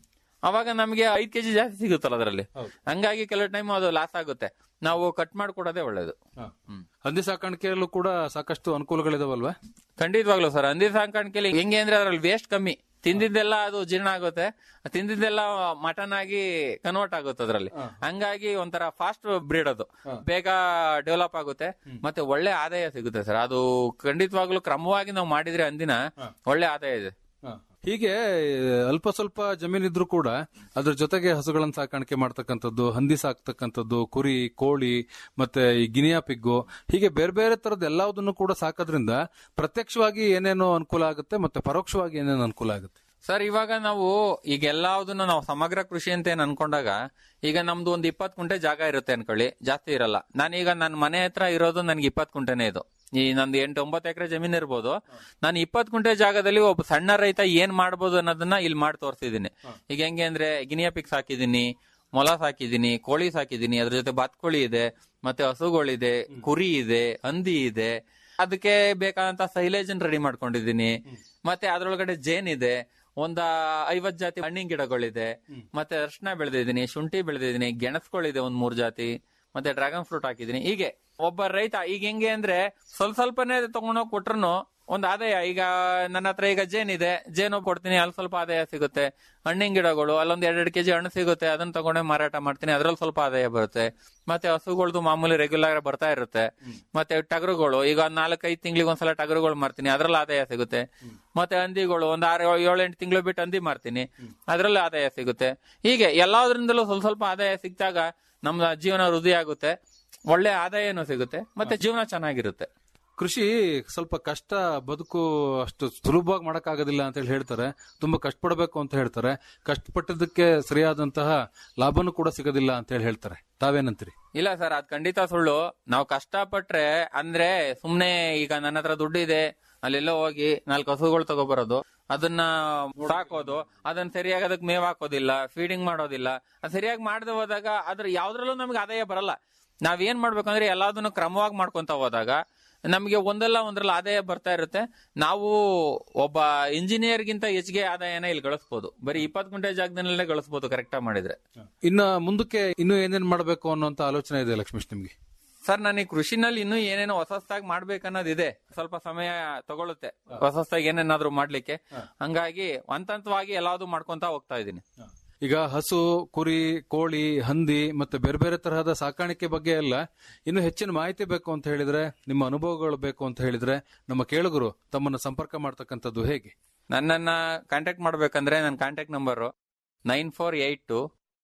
ಅವಾಗ ನಮ್ಗೆ ಐದ್ ಕೆಜಿ ಜಾಸ್ತಿ ಸಿಗುತ್ತಲ್ಲ ಅದರಲ್ಲಿ ಹೌದು. ಹಂಗಾಗಿ ಕೆಲವು ಟೈಮ್ ಅದು ಲಾಸ್ ಆಗುತ್ತೆ ನಾವು ಕಟ್ ಮಾಡ್ಕೊಡೋದೇ ಒಳ್ಳೇದು ಹ್ಮ್. ಹಂದಿ ಸಾಕಾಣಿಕೆಯಲ್ಲೂ ಕೂಡ ಸಾಕಷ್ಟು ಅನುಕೂಲಗಳಿದಾವಲ್ವಾ ಖಂಡಿತವಾಗ್ಲು ಸರ್ ಹಂದಿ ಸಾಕಾಣಿಕೆಯಲ್ಲಿ ಹೆಂಗೆ ಅಂದ್ರೆ ಅದ್ರಲ್ಲಿ ವೇಸ್ಟ್ ಕಮ್ಮಿ ತಿಂದಿದ್ದೆಲ್ಲ ಅದು ಜೀರ್ಣ ಆಗುತ್ತೆ ತಿಂದಿದ್ದೆಲ್ಲ ಮಟನ್ ಆಗಿ ಕನ್ವರ್ಟ್ ಆಗುತ್ತೆ ಅದ್ರಲ್ಲಿ ಹಂಗಾಗಿ ಒಂಥರ ಫಾಸ್ಟ್ ಬ್ರೀಡ್ ಅದು ಬೇಗ ಡೆವಲಪ್ ಆಗುತ್ತೆ ಮತ್ತೆ ಒಳ್ಳೆ ಆದಾಯ ಸಿಗುತ್ತೆ ಸರ್ ಅದು ಖಂಡಿತವಾಗ್ಲೂ ಕ್ರಮವಾಗಿ ನಾವು ಮಾಡಿದ್ರೆ ಅಂದಿನ ಒಳ್ಳೆ ಆದಾಯ ಇದೆ ಹೀಗೆ ಅಲ್ಪ ಸ್ವಲ್ಪ ಜಮೀನಿದ್ರು ಕೂಡ ಅದ್ರ ಜೊತೆಗೆ ಹಸುಗಳನ್ನ ಸಾಕಾಣಿಕೆ ಮಾಡ್ತಕ್ಕಂಥದ್ದು ಹಂದಿ ಸಾಕ್ತಕ್ಕಂಥದ್ದು ಕುರಿ ಕೋಳಿ ಮತ್ತೆ ಈ ಗಿನಿಯಾ ಪಿಗ್ಗು ಹೀಗೆ ಬೇರೆ ಬೇರೆ ತರದ ಎಲ್ಲದನ್ನು ಕೂಡ ಸಾಕೋದ್ರಿಂದ ಪ್ರತ್ಯಕ್ಷವಾಗಿ ಏನೇನೋ ಅನುಕೂಲ ಆಗುತ್ತೆ ಮತ್ತೆ ಪರೋಕ್ಷವಾಗಿ ಏನೇನು ಅನುಕೂಲ ಆಗುತ್ತೆ ಸರ್ ಇವಾಗ ನಾವು ಈಗ ಎಲ್ಲಾವುದನ್ನು ನಾವು ಸಮಗ್ರ ಕೃಷಿ ಅಂತ ಏನ್ ಅನ್ಕೊಂಡಾಗ ಈಗ ನಮ್ದು ಒಂದ್ ಇಪ್ಪತ್ ಕುಂಟೆ ಜಾಗ ಇರುತ್ತೆ ಅನ್ಕೊಳ್ಳಿ ಜಾಸ್ತಿ ಇರಲ್ಲ ನಾನೀಗ ನನ್ನ ಮನೆ ಹತ್ರ ಇರೋದು ನನ್ಗೆ ಇಪ್ಪತ್ ಕುಂಟೆನೇ ಇದು ಈ ನಂದು ಎಂಟು ಒಂಬತ್ತು ಎಕರೆ ಜಮೀನ್ ಇರ್ಬೋದು ನಾನು ಇಪ್ಪತ್ ಕುಂಟೆ ಜಾಗದಲ್ಲಿ ಒಬ್ಬ ಸಣ್ಣ ರೈತ ಏನ್ ಮಾಡ್ಬೋದು ಅನ್ನೋದನ್ನ ಇಲ್ಲಿ ಮಾಡಿ ತೋರಿಸಿದೀನಿ ಈಗ ಹೆಂಗೆ ಅಂದ್ರೆ ಗಿನಿಯಾ ಪಿಕ್ಸ್ ಹಾಕಿದೀನಿ ಮೊಲ ಸಾಕಿದೀನಿ ಕೋಳಿ ಸಾಕಿದೀನಿ ಅದ್ರ ಜೊತೆ ಬಾತ್ಕೋಳಿ ಇದೆ ಮತ್ತೆ ಹಸುಗಳಿದೆ ಕುರಿ ಇದೆ ಹಂದಿ ಇದೆ ಅದಕ್ಕೆ ಬೇಕಾದಂತ ಸೈಲೇಜ್ ರೆಡಿ ಮಾಡ್ಕೊಂಡಿದೀನಿ ಮತ್ತೆ ಅದ್ರೊಳಗಡೆ ಜೇನ್ ಇದೆ ಒಂದ ಐವತ್ ಜಾತಿ ಹಣ್ಣಿನ ಗಿಡಗಳಿದೆ ಮತ್ತೆ ಅರ್ಶನ ಬೆಳೆದಿದ್ದೀನಿ ಶುಂಠಿ ಬೆಳೆದಿದ್ದೀನಿ ಗೆಣಸ್ಗಳಿದೆ ಒಂದ್ ಮೂರ್ ಜಾತಿ ಮತ್ತೆ ಡ್ರ್ಯಾಗನ್ ಫ್ರೂಟ್ ಹಾಕಿದೀನಿ ಹೀಗೆ ಒಬ್ಬ ರೈತ ಈಗ ಹೆಂಗೆ ಅಂದ್ರೆ ಸ್ವಲ್ಪ ಸ್ವಲ್ಪನೇ ತಗೊಂಡೋಗಿ ಕೊಟ್ರು ಒಂದ್ ಆದಾಯ ಈಗ ನನ್ನ ಹತ್ರ ಈಗ ಜೇನ್ ಇದೆ ಜೇನು ಕೊಡ್ತೀನಿ ಅಲ್ಲಿ ಸ್ವಲ್ಪ ಆದಾಯ ಸಿಗುತ್ತೆ ಹಣ್ಣಿನ ಗಿಡಗಳು ಅಲ್ಲೊಂದ್ ಎರಡೆರಡು ಕೆಜಿ ಹಣ್ಣು ಸಿಗುತ್ತೆ ಅದನ್ನ ತಗೊಂಡೆ ಮಾರಾಟ ಮಾಡ್ತೀನಿ ಅದ್ರಲ್ಲಿ ಸ್ವಲ್ಪ ಆದಾಯ ಬರುತ್ತೆ ಮತ್ತೆ ಹಸುಗಳ್ದು ಮಾಮೂಲಿ ರೆಗ್ಯುಲರ್ ಬರ್ತಾ ಇರುತ್ತೆ ಮತ್ತೆ ಟಗರುಗಳು ಈಗ ಒಂದ್ ನಾಲ್ಕೈದು ತಿಂಗಳಿಗೆ ಒಂದ್ಸಲ ಟಗರುಗಳು ಮಾರ್ತೀನಿ ಅದ್ರಲ್ಲಿ ಆದಾಯ ಸಿಗುತ್ತೆ ಮತ್ತೆ ಹಂದಿಗಳು ಒಂದ್ ಆರು ಏಳೆಂಟು ತಿಂಗಳು ಬಿಟ್ಟು ಹಂದಿ ಮಾರ್ತೀನಿ ಅದ್ರಲ್ಲಿ ಆದಾಯ ಸಿಗುತ್ತೆ ಹೀಗೆ ಎಲ್ಲಾದ್ರಿಂದಲೂ ಸ್ವಲ್ಪ ಸ್ವಲ್ಪ ಆದಾಯ ಸಿಕ್ಕಾಗ ನಮ್ಮ ಜೀವನ ವೃದ್ಧಿ ಆಗುತ್ತೆ ಒಳ್ಳೆ ಆದಾಯನೂ ಸಿಗುತ್ತೆ ಮತ್ತೆ ಜೀವನ ಚೆನ್ನಾಗಿರುತ್ತೆ ಕೃಷಿ ಸ್ವಲ್ಪ ಕಷ್ಟ ಬದುಕು ಅಷ್ಟು ಸುಲಭವಾಗಿ ಮಾಡಕ್ಕಾಗೋದಿಲ್ಲ ಅಂತ ಹೇಳಿ ಹೇಳ್ತಾರೆ ತುಂಬಾ ಕಷ್ಟಪಡಬೇಕು ಅಂತ ಹೇಳ್ತಾರೆ ಕಷ್ಟಪಟ್ಟದಕ್ಕೆ ಸರಿಯಾದಂತಹ ಲಾಭನೂ ಕೂಡ ಸಿಗೋದಿಲ್ಲ ಅಂತ ಹೇಳಿ ಹೇಳ್ತಾರೆ ತಾವೇನಂತೀರಿ ಇಲ್ಲ ಸರ್ ಅದ್ ಖಂಡಿತ ಸುಳ್ಳು ನಾವು ಕಷ್ಟಪಟ್ರೆ ಅಂದ್ರೆ ಸುಮ್ನೆ ಈಗ ನನ್ನ ಹತ್ರ ದುಡ್ಡು ಇದೆ ಅಲ್ಲೆಲ್ಲೋ ಹೋಗಿ ನಾಲ್ಕು ಹಸುಗಳು ತಗೊಬರೋದು ಅದನ್ನ ಸಾಕೋದು ಅದನ್ನ ಸರಿಯಾಗಿ ಅದಕ್ಕೆ ಮೇವ್ ಹಾಕೋದಿಲ್ಲ ಫೀಡಿಂಗ್ ಮಾಡೋದಿಲ್ಲ ಅದ್ ಸರಿಯಾಗಿ ಮಾಡದೆ ಹೋದಾಗ ಅದ್ರ ಯಾವ್ದ್ರಲ್ಲೂ ನಮ್ಗೆ ಆದಾಯ ಬರಲ್ಲ ನಾವೇನ್ ಮಾಡ್ಬೇಕಂದ್ರೆ ಎಲ್ಲದನ್ನು ಕ್ರಮವಾಗಿ ಮಾಡ್ಕೊಂತ ಹೋದಾಗ ನಮಗೆ ಒಂದಲ್ಲ ಒಂದ್ರಲ್ಲಿ ಆದಾಯ ಬರ್ತಾ ಇರುತ್ತೆ ನಾವು ಒಬ್ಬ ಇಂಜಿನಿಯರ್ ಗಿಂತ ಹೆಚ್ಚಿಗೆ ಆದಾಯನ ಇಲ್ಲಿ ಗಳಿಸ್ಬೋದು ಬರೀ ಇಪ್ಪತ್ತು ಗುಂಟೆ ಜಾಗದಲ್ಲೇ ಗಳಿಸ್ಬೋದು ಕರೆಕ್ಟಾಗಿ ಮಾಡಿದ್ರೆ ಇನ್ನ ಮುಂದಕ್ಕೆ ಇನ್ನೂ ಏನೇನ್ ಮಾಡಬೇಕು ಅನ್ನೋಂತ ಆಲೋಚನೆ ಇದೆ ಲಕ್ಷ್ಮೀಶ್ ನಿಮ್ಗೆ ಸರ್ ನಾನು ಈ ಕೃಷಿನಲ್ಲಿ ಇನ್ನೂ ಏನೇನೋ ಹೊಸದಾಗಿ ಮಾಡ್ಬೇಕನ್ನೋದಿದೆ ಸ್ವಲ್ಪ ಸಮಯ ತಗೊಳುತ್ತೆ ಹೊಸದಾಗಿ ಏನೇನಾದ್ರೂ ಮಾಡ್ಲಿಕ್ಕೆ ಹಂಗಾಗಿ ಹಂತ ಹಂತವಾಗಿ ಎಲ್ಲಾದ್ರು ಮಾಡ್ಕೊಂತ ಹೋಗ್ತಾ ಇದ್ದೀನಿ ಈಗ ಹಸು ಕುರಿ ಕೋಳಿ ಹಂದಿ ಮತ್ತೆ ಬೇರೆ ಬೇರೆ ತರಹದ ಸಾಕಾಣಿಕೆ ಬಗ್ಗೆ ಎಲ್ಲ ಇನ್ನು ಹೆಚ್ಚಿನ ಮಾಹಿತಿ ಬೇಕು ಅಂತ ಹೇಳಿದ್ರೆ ನಿಮ್ಮ ಅನುಭವಗಳು ಬೇಕು ಅಂತ ಹೇಳಿದ್ರೆ ನಮ್ಮ ಕೇಳುಗರು ತಮ್ಮನ್ನು ಸಂಪರ್ಕ ಮಾಡ್ತಕ್ಕಂಥದ್ದು ಹೇಗೆ ನನ್ನನ್ನ ಕಾಂಟ್ಯಾಕ್ಟ್ ಮಾಡ್ಬೇಕಂದ್ರೆ ನನ್ನ contact number nine four eight two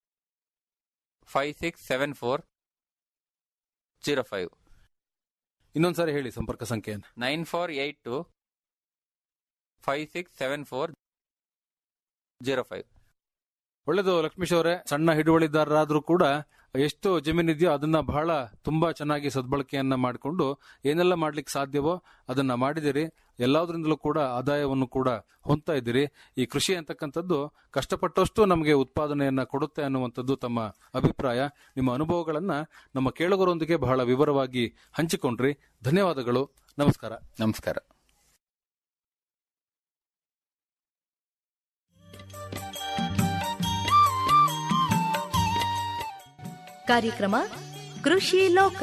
five six seven four zero five ಇನ್ನೊಂದ್ಸಾರಿ ಹೇಳಿ ಸಂಪರ್ಕ ಸಂಖ್ಯೆಯನ್ನು nine four eight two five six seven four zero five ಒಳ್ಳೆದು ಲಕ್ಷ್ಮೀಶ್ ಅವರೇ ಸಣ್ಣ ಹಿಡುವಳಿದಾರರಾದ್ರೂ ಕೂಡ ಎಷ್ಟು ಜಮೀನಿದೆಯೋ ಅದನ್ನ ಬಹಳ ತುಂಬಾ ಚೆನ್ನಾಗಿ ಸದ್ಬಳಕೆಯನ್ನ ಮಾಡಿಕೊಂಡು ಏನೆಲ್ಲ ಮಾಡ್ಲಿಕ್ಕೆ ಸಾಧ್ಯವೋ ಅದನ್ನ ಮಾಡಿದಿರಿ ಎಲ್ಲಾದ್ರಿಂದಲೂ ಕೂಡ ಆದಾಯವನ್ನು ಕೂಡ ಹೊಂದ್ತಾ ಇದ್ದೀರಿ ಈ ಕೃಷಿ ಅಂತಕ್ಕಂಥದ್ದು ಕಷ್ಟಪಟ್ಟಷ್ಟು ನಮಗೆ ಉತ್ಪಾದನೆಯನ್ನ ಕೊಡುತ್ತೆ ಅನ್ನುವಂಥದ್ದು ತಮ್ಮ ಅಭಿಪ್ರಾಯ ನಿಮ್ಮ ಅನುಭವಗಳನ್ನ ನಮ್ಮ ಕೇಳುಗರೊಂದಿಗೆ ಬಹಳ ವಿವರವಾಗಿ ಹಂಚಿಕೊಂಡ್ರಿ ಧನ್ಯವಾದಗಳು ನಮಸ್ಕಾರ ನಮಸ್ಕಾರ ಕಾರ್ಯಕ್ರಮ ಕೃಷಿ ಲೋಕ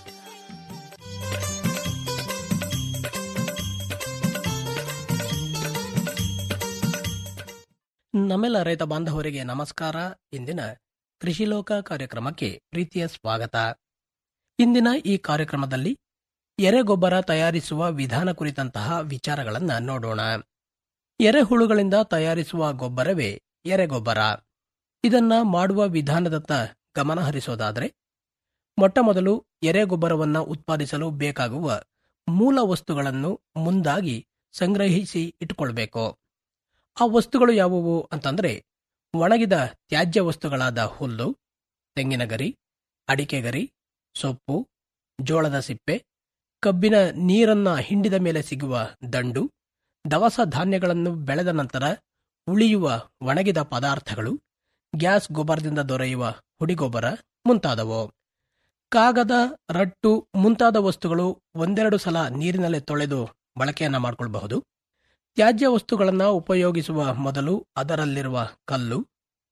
ನಮ್ಮೆಲ್ಲ ರೈತ ಬಾಂಧವರಿಗೆ ನಮಸ್ಕಾರ ಇಂದಿನ ಕೃಷಿ ಲೋಕ ಕಾರ್ಯಕ್ರಮಕ್ಕೆ ಪ್ರೀತಿಯ ಸ್ವಾಗತ ಇಂದಿನ ಈ ಕಾರ್ಯಕ್ರಮದಲ್ಲಿ ಎರೆಗೊಬ್ಬರ ತಯಾರಿಸುವ ವಿಧಾನ ಕುರಿತಂತಹ ವಿಚಾರಗಳನ್ನ ನೋಡೋಣ ಎರೆಹುಳುಗಳಿಂದ ತಯಾರಿಸುವ ಗೊಬ್ಬರವೇ ಎರೆಗೊಬ್ಬರ ಇದನ್ನ ಮಾಡುವ ವಿಧಾನದತ್ತ ಗಮನ ಹರಿಸೋದಾದ್ರೆ ಮೊಟ್ಟಮೊದಲು ಎರೆಗೊಬ್ಬರವನ್ನ ಉತ್ಪಾದಿಸಲು ಬೇಕಾಗುವ ಮೂಲ ವಸ್ತುಗಳನ್ನು ಮುಂದಾಗಿ ಸಂಗ್ರಹಿಸಿ ಇಟ್ಕೊಳ್ಬೇಕು ಆ ವಸ್ತುಗಳು ಯಾವುವು ಅಂತಂದ್ರೆ ಒಣಗಿದ ತ್ಯಾಜ್ಯ ವಸ್ತುಗಳಾದ ಹುಲ್ಲು ತೆಂಗಿನ ಗರಿ ಅಡಿಕೆ ಗರಿ ಸೊಪ್ಪು ಜೋಳದ ಸಿಪ್ಪೆ ಕಬ್ಬಿನ ನೀರನ್ನ ಹಿಂಡಿದ ಮೇಲೆ ಸಿಗುವ ದಂಡು ದವಸ ಧಾನ್ಯಗಳನ್ನು ಬೆಳೆದ ನಂತರ ಉಳಿಯುವ ಒಣಗಿದ ಪದಾರ್ಥಗಳು ಗ್ಯಾಸ್ ಗೊಬ್ಬರದಿಂದ ದೊರೆಯುವ ಹುಡಿಗೊಬ್ಬರ ಮುಂತಾದವು ಕಾಗದ ರಟ್ಟು ಮುಂತಾದ ವಸ್ತುಗಳು ಒಂದೆರಡು ಸಲ ನೀರಿನಲ್ಲಿ ತೊಳೆದು ಬಳಕೆಯನ್ನ ಮಾಡಿಕೊಳ್ಳಬಹುದು ತ್ಯಾಜ್ಯ ವಸ್ತುಗಳನ್ನು ಉಪಯೋಗಿಸುವ ಮೊದಲು ಅದರಲ್ಲಿರುವ ಕಲ್ಲು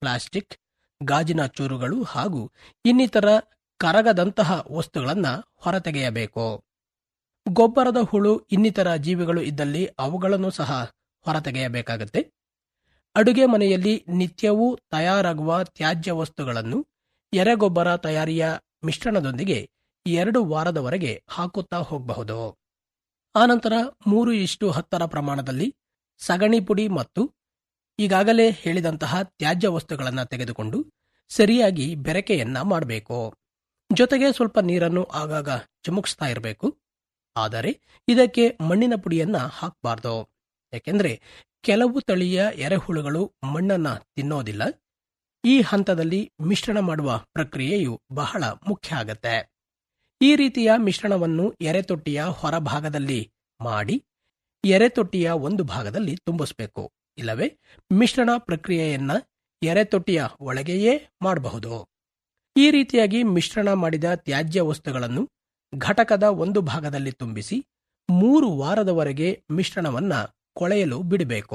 ಪ್ಲಾಸ್ಟಿಕ್ ಗಾಜಿನ ಚೂರುಗಳು ಹಾಗೂ ಇನ್ನಿತರ ಕರಗದಂತಹ ವಸ್ತುಗಳನ್ನು ಹೊರತೆಗೆಯಬೇಕು ಗೊಬ್ಬರದ ಹುಳು ಇನ್ನಿತರ ಜೀವಿಗಳು ಇದ್ದಲ್ಲಿ ಅವುಗಳನ್ನು ಸಹ ಹೊರತೆಗೆಯಬೇಕಾಗುತ್ತೆ ಅಡುಗೆ ಮನೆಯಲ್ಲಿ ನಿತ್ಯವೂ ತಯಾರಾಗುವ ತ್ಯಾಜ್ಯ ವಸ್ತುಗಳನ್ನು ಎರೆಗೊಬ್ಬರ ತಯಾರಿಯ ಮಿಶ್ರಣದೊಂದಿಗೆ ಎರಡು ವಾರದವರೆಗೆ ಹಾಕುತ್ತಾ ಹೋಗಬಹುದು ಆನಂತರ ಮೂರು ಇಷ್ಟು ಹತ್ತರ ಪ್ರಮಾಣದಲ್ಲಿ ಸಗಣಿ ಪುಡಿ ಮತ್ತು ಈಗಾಗಲೇ ಹೇಳಿದಂತಹ ತ್ಯಾಜ್ಯ ವಸ್ತುಗಳನ್ನು ತೆಗೆದುಕೊಂಡು ಸರಿಯಾಗಿ ಬೆರಕೆಯನ್ನ ಮಾಡಬೇಕು ಜೊತೆಗೆ ಸ್ವಲ್ಪ ನೀರನ್ನು ಆಗಾಗ ಚಿಮುಕಿಸ್ತಾ ಇರಬೇಕು ಆದರೆ ಇದಕ್ಕೆ ಮಣ್ಣಿನ ಪುಡಿಯನ್ನ ಹಾಕಬಾರ್ದು ಯಾಕೆಂದ್ರೆ ಕೆಲವು ತಳಿಯ ಎರೆಹುಳುಗಳು ಮಣ್ಣನ್ನ ತಿನ್ನೋದಿಲ್ಲ ಈ ಹಂತದಲ್ಲಿ ಮಿಶ್ರಣ ಮಾಡುವ ಪ್ರಕ್ರಿಯೆಯು ಬಹಳ ಮುಖ್ಯ ಆಗತ್ತೆ ಈ ರೀತಿಯ ಮಿಶ್ರಣವನ್ನು ಎರೆತೊಟ್ಟಿಯ ಹೊರಭಾಗದಲ್ಲಿ ಮಾಡಿ ಎರೆತೊಟ್ಟಿಯ ಒಂದು ಭಾಗದಲ್ಲಿ ತುಂಬಿಸಬೇಕು ಇಲ್ಲವೇ ಮಿಶ್ರಣ ಪ್ರಕ್ರಿಯೆಯನ್ನ ಎರೆತೊಟ್ಟಿಯ ಒಳಗೆಯೇ ಮಾಡಬಹುದು ಈ ರೀತಿಯಾಗಿ ಮಿಶ್ರಣ ಮಾಡಿದ ತ್ಯಾಜ್ಯ ವಸ್ತುಗಳನ್ನು ಘಟಕದ ಒಂದು ಭಾಗದಲ್ಲಿ ತುಂಬಿಸಿ ಮೂರು ವಾರದವರೆಗೆ ಮಿಶ್ರಣವನ್ನ ಕೊಳೆಯಲು ಬಿಡಬೇಕು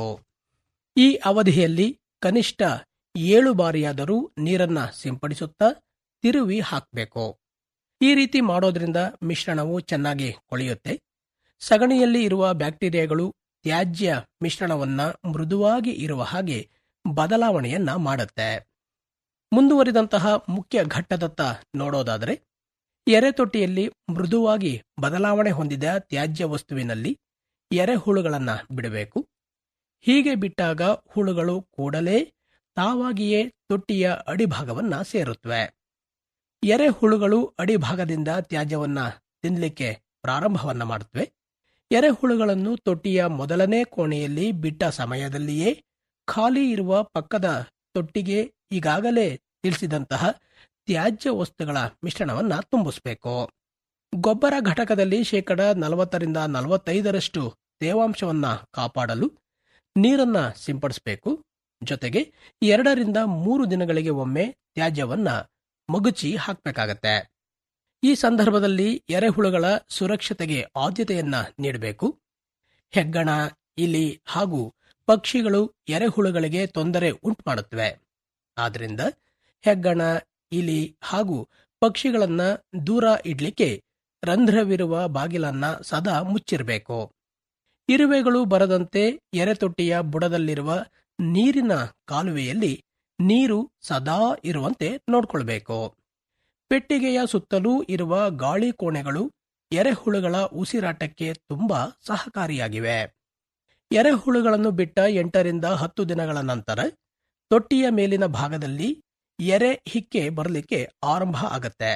ಈ ಅವಧಿಯಲ್ಲಿ ಕನಿಷ್ಠ ಏಳು ಬಾರಿಯಾದರೂ ನೀರನ್ನ ಸಿಂಪಡಿಸುತ್ತಾ ತಿರುವಿ ಹಾಕಬೇಕು ಈ ರೀತಿ ಮಾಡೋದ್ರಿಂದ ಮಿಶ್ರಣವು ಚೆನ್ನಾಗಿ ಕೊಳೆಯುತ್ತೆ ಸಗಣಿಯಲ್ಲಿ ಇರುವ ಬ್ಯಾಕ್ಟೀರಿಯಾಗಳು ತ್ಯಾಜ್ಯ ಮಿಶ್ರಣವನ್ನ ಮೃದುವಾಗಿ ಇರುವ ಹಾಗೆ ಬದಲಾವಣೆಯನ್ನ ಮಾಡುತ್ತೆ ಮುಂದುವರಿದಂತಹ ಮುಖ್ಯ ಘಟ್ಟದತ್ತ ನೋಡೋದಾದರೆ ಎರೆತೊಟ್ಟಿಯಲ್ಲಿ ಮೃದುವಾಗಿ ಬದಲಾವಣೆ ಹೊಂದಿದ ತ್ಯಾಜ್ಯ ವಸ್ತುವಿನಲ್ಲಿ ಎರೆಹುಳುಗಳನ್ನ ಬಿಡಬೇಕು ಹೀಗೆ ಬಿಟ್ಟಾಗ ಹುಳುಗಳು ಕೂಡಲೇ ತಾವಾಗಿಯೇ ತೊಟ್ಟಿಯ ಅಡಿಭಾಗವನ್ನ ಸೇರುತ್ತವೆ ಎರೆಹುಳುಗಳು ಅಡಿಭಾಗದಿಂದ ತ್ಯಾಜ್ಯವನ್ನ ತಿನ್ನಲಿಕ್ಕೆ ಪ್ರಾರಂಭವನ್ನ ಮಾಡುತ್ತವೆ ಎರೆಹುಳುಗಳನ್ನು ತೊಟ್ಟಿಯ ಮೊದಲನೇ ಕೋಣೆಯಲ್ಲಿ ಬಿಟ್ಟ ಸಮಯದಲ್ಲಿಯೇ ಖಾಲಿ ಇರುವ ಪಕ್ಕದ ತೊಟ್ಟಿಗೆ ಈಗಾಗಲೇ ತಿಳಿಸಿದಂತಹ ತ್ಯಾಜ್ಯ ವಸ್ತುಗಳ ಮಿಶ್ರಣವನ್ನ ತುಂಬಿಸಬೇಕು ಗೊಬ್ಬರ ಘಟಕದಲ್ಲಿ ಶೇಕಡ ನಲವತ್ತರಿಂದ ನಲವತ್ತೈದರಷ್ಟು ತೇವಾಂಶವನ್ನ ಕಾಪಾಡಲು ನೀರನ್ನ ಸಿಂಪಡಿಸಬೇಕು ಜೊತೆಗೆ ಎರಡರಿಂದ ಮೂರು ದಿನಗಳಿಗೆ ಒಮ್ಮೆ ತ್ಯಾಜ್ಯವನ್ನ ಮಗುಚಿ ಹಾಕಬೇಕಾಗತ್ತೆ ಈ ಸಂದರ್ಭದಲ್ಲಿ ಎರೆಹುಳುಗಳ ಸುರಕ್ಷತೆಗೆ ಆದ್ಯತೆಯನ್ನ ನೀಡಬೇಕು ಹೆಗ್ಗಣ ಇಲಿ ಹಾಗೂ ಪಕ್ಷಿಗಳು ಎರೆಹುಳುಗಳಿಗೆ ತೊಂದರೆ ಉಂಟುಮಾಡುತ್ತವೆ ಆದ್ರಿಂದ ಹೆಗ್ಗಣ ಇಲಿ ಹಾಗೂ ಪಕ್ಷಿಗಳನ್ನ ದೂರ ಇಡ್ಲಿಕ್ಕೆ ರಂಧ್ರವಿರುವ ಬಾಗಿಲನ್ನ ಸದಾ ಮುಚ್ಚಿರಬೇಕು ಇರುವೆಗಳು ಬರದಂತೆ ಎರೆತೊಟ್ಟಿಯ ಬುಡದಲ್ಲಿರುವ ನೀರಿನ ಕಾಲುವೆಯಲ್ಲಿ ನೀರು ಸದಾ ಇರುವಂತೆ ನೋಡ್ಕೊಳ್ಬೇಕು ಪೆಟ್ಟಿಗೆಯ ಸುತ್ತಲೂ ಇರುವ ಗಾಳಿ ಕೋಣೆಗಳು ಎರೆಹುಳುಗಳ ಉಸಿರಾಟಕ್ಕೆ ತುಂಬಾ ಸಹಕಾರಿಯಾಗಿವೆ ಎರೆಹುಳುಗಳನ್ನು ಬಿಟ್ಟ ಎಂಟರಿಂದ ಹತ್ತು ದಿನಗಳ ನಂತರ ತೊಟ್ಟಿಯ ಮೇಲಿನ ಭಾಗದಲ್ಲಿ ಎರೆ ಹಿಕ್ಕೆ ಬರಲಿಕ್ಕೆ ಆರಂಭ ಆಗತ್ತೆ